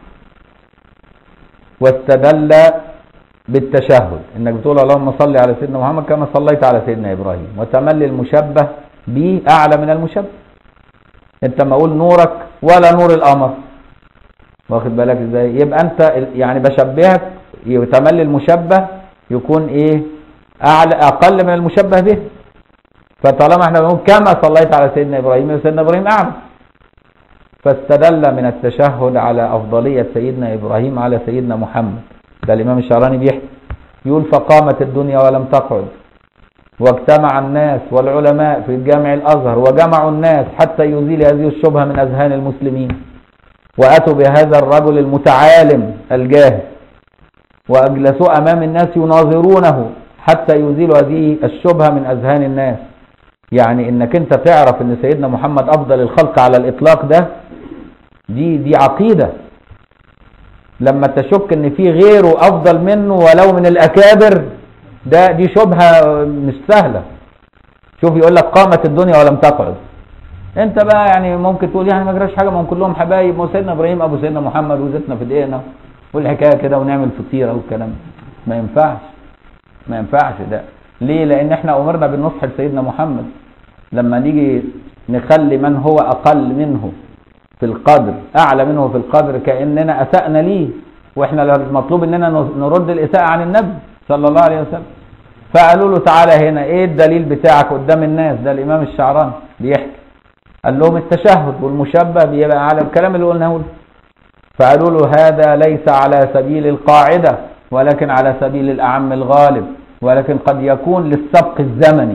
واستدل بالتشهد انك بتقول اللهم صل على سيدنا محمد كما صليت على سيدنا ابراهيم وتملي المشبه به اعلى من المشبه انت ما اقول نورك ولا نور القمر واخد بالك ازاي يبقى انت ال- يعني بشبهك يتملي المشبه يكون ايه اعلى اقل من المشبه به فطالما احنا بنقول كما صليت على سيدنا ابراهيم يبقى سيدنا ابراهيم اعلى فاستدل من التشهد على افضليه سيدنا ابراهيم على سيدنا محمد ده الامام الشعراني بيحكي يقول فقامت الدنيا ولم تقعد واجتمع الناس والعلماء في جامع الازهر وجمعوا الناس حتى يزيل هذه الشبهه من اذهان المسلمين واتوا بهذا الرجل المتعالم الجاهل واجلسوه امام الناس يناظرونه حتى يزيل هذه الشبهه من اذهان الناس يعني انك انت تعرف ان سيدنا محمد افضل الخلق على الاطلاق ده دي دي عقيده لما تشك ان في غيره افضل منه ولو من الاكابر ده دي شبهه مش سهله شوف يقول لك قامت الدنيا ولم تقعد انت بقى يعني ممكن تقول يعني ما جراش حاجه ما هم كلهم حبايب ما هو سيدنا ابراهيم ابو سيدنا محمد وزيتنا في دقيقنا والحكايه كده ونعمل فطيره والكلام ما ينفعش ما ينفعش ده ليه لان احنا امرنا بالنصح لسيدنا محمد لما نيجي نخلي من هو اقل منه في القدر اعلى منه في القدر كاننا اسانا ليه واحنا المطلوب اننا نرد الاساءه عن النبي صلى الله عليه وسلم فقالوا له تعالى هنا ايه الدليل بتاعك قدام الناس ده الامام الشعراني بيحكي قال لهم التشهد والمشبه بيبقى على الكلام اللي قلناه له فقالوا له هذا ليس على سبيل القاعده ولكن على سبيل الاعم الغالب ولكن قد يكون للسبق الزمني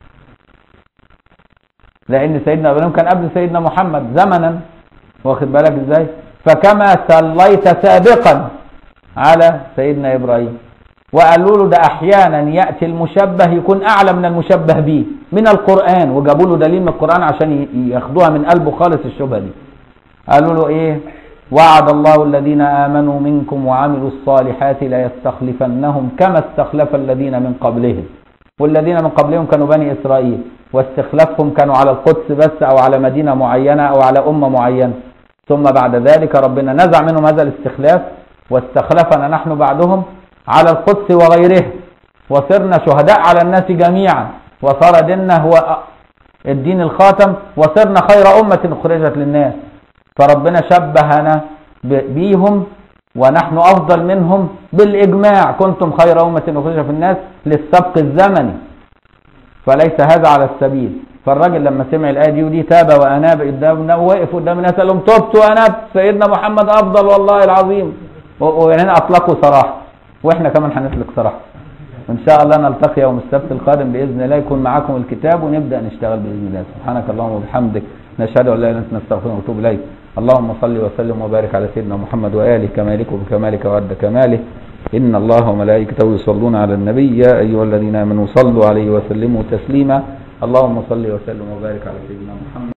لان سيدنا ابراهيم كان قبل سيدنا محمد زمنا واخد بالك ازاي فكما صليت سابقا على سيدنا ابراهيم وقالوا له ده احيانا ياتي المشبه يكون اعلى من المشبه به من القران وجابوا له دليل من القران عشان ي- ياخدوها من قلبه خالص الشبهه دي قالوا له ايه وعد الله الذين امنوا منكم وعملوا الصالحات ليستخلفنهم كما استخلف الذين من قبلهم والذين من قبلهم كانوا بني اسرائيل واستخلافهم كانوا على القدس بس او على مدينه معينه او على امه معينه ثم بعد ذلك ربنا نزع منهم هذا الاستخلاف واستخلفنا نحن بعدهم على القدس وغيره وصرنا شهداء على الناس جميعا وصار ديننا هو الدين الخاتم وصرنا خير أمة أخرجت للناس فربنا شبهنا ب- بيهم ونحن أفضل منهم بالإجماع كنتم خير أمة أخرجت في الناس للسبق الزمني فليس هذا على السبيل فالراجل لما سمع الآية دي ودي تاب وأناب قدامنا ووقف قدام الناس قال لهم تبت وأنبت سيدنا محمد أفضل والله العظيم و- وهنا أطلقوا صراحة وإحنا كمان هنطلق صراحة وإن شاء الله نلتقي يوم السبت القادم بإذن الله يكون معاكم الكتاب ونبدأ نشتغل بإذن الله سبحانك اللهم وبحمدك نشهد أن لا إله إلا أنت نستغفرك ونتوب إليك اللهم صل وسلم وبارك على سيدنا محمد وآله كما يليق بكمالك وعد كماله إن الله وملائكته يصلون على النبي يا أيها الذين آمنوا صلوا عليه وسلموا تسليما اللهم صل وسلم وبارك على سيدنا محمد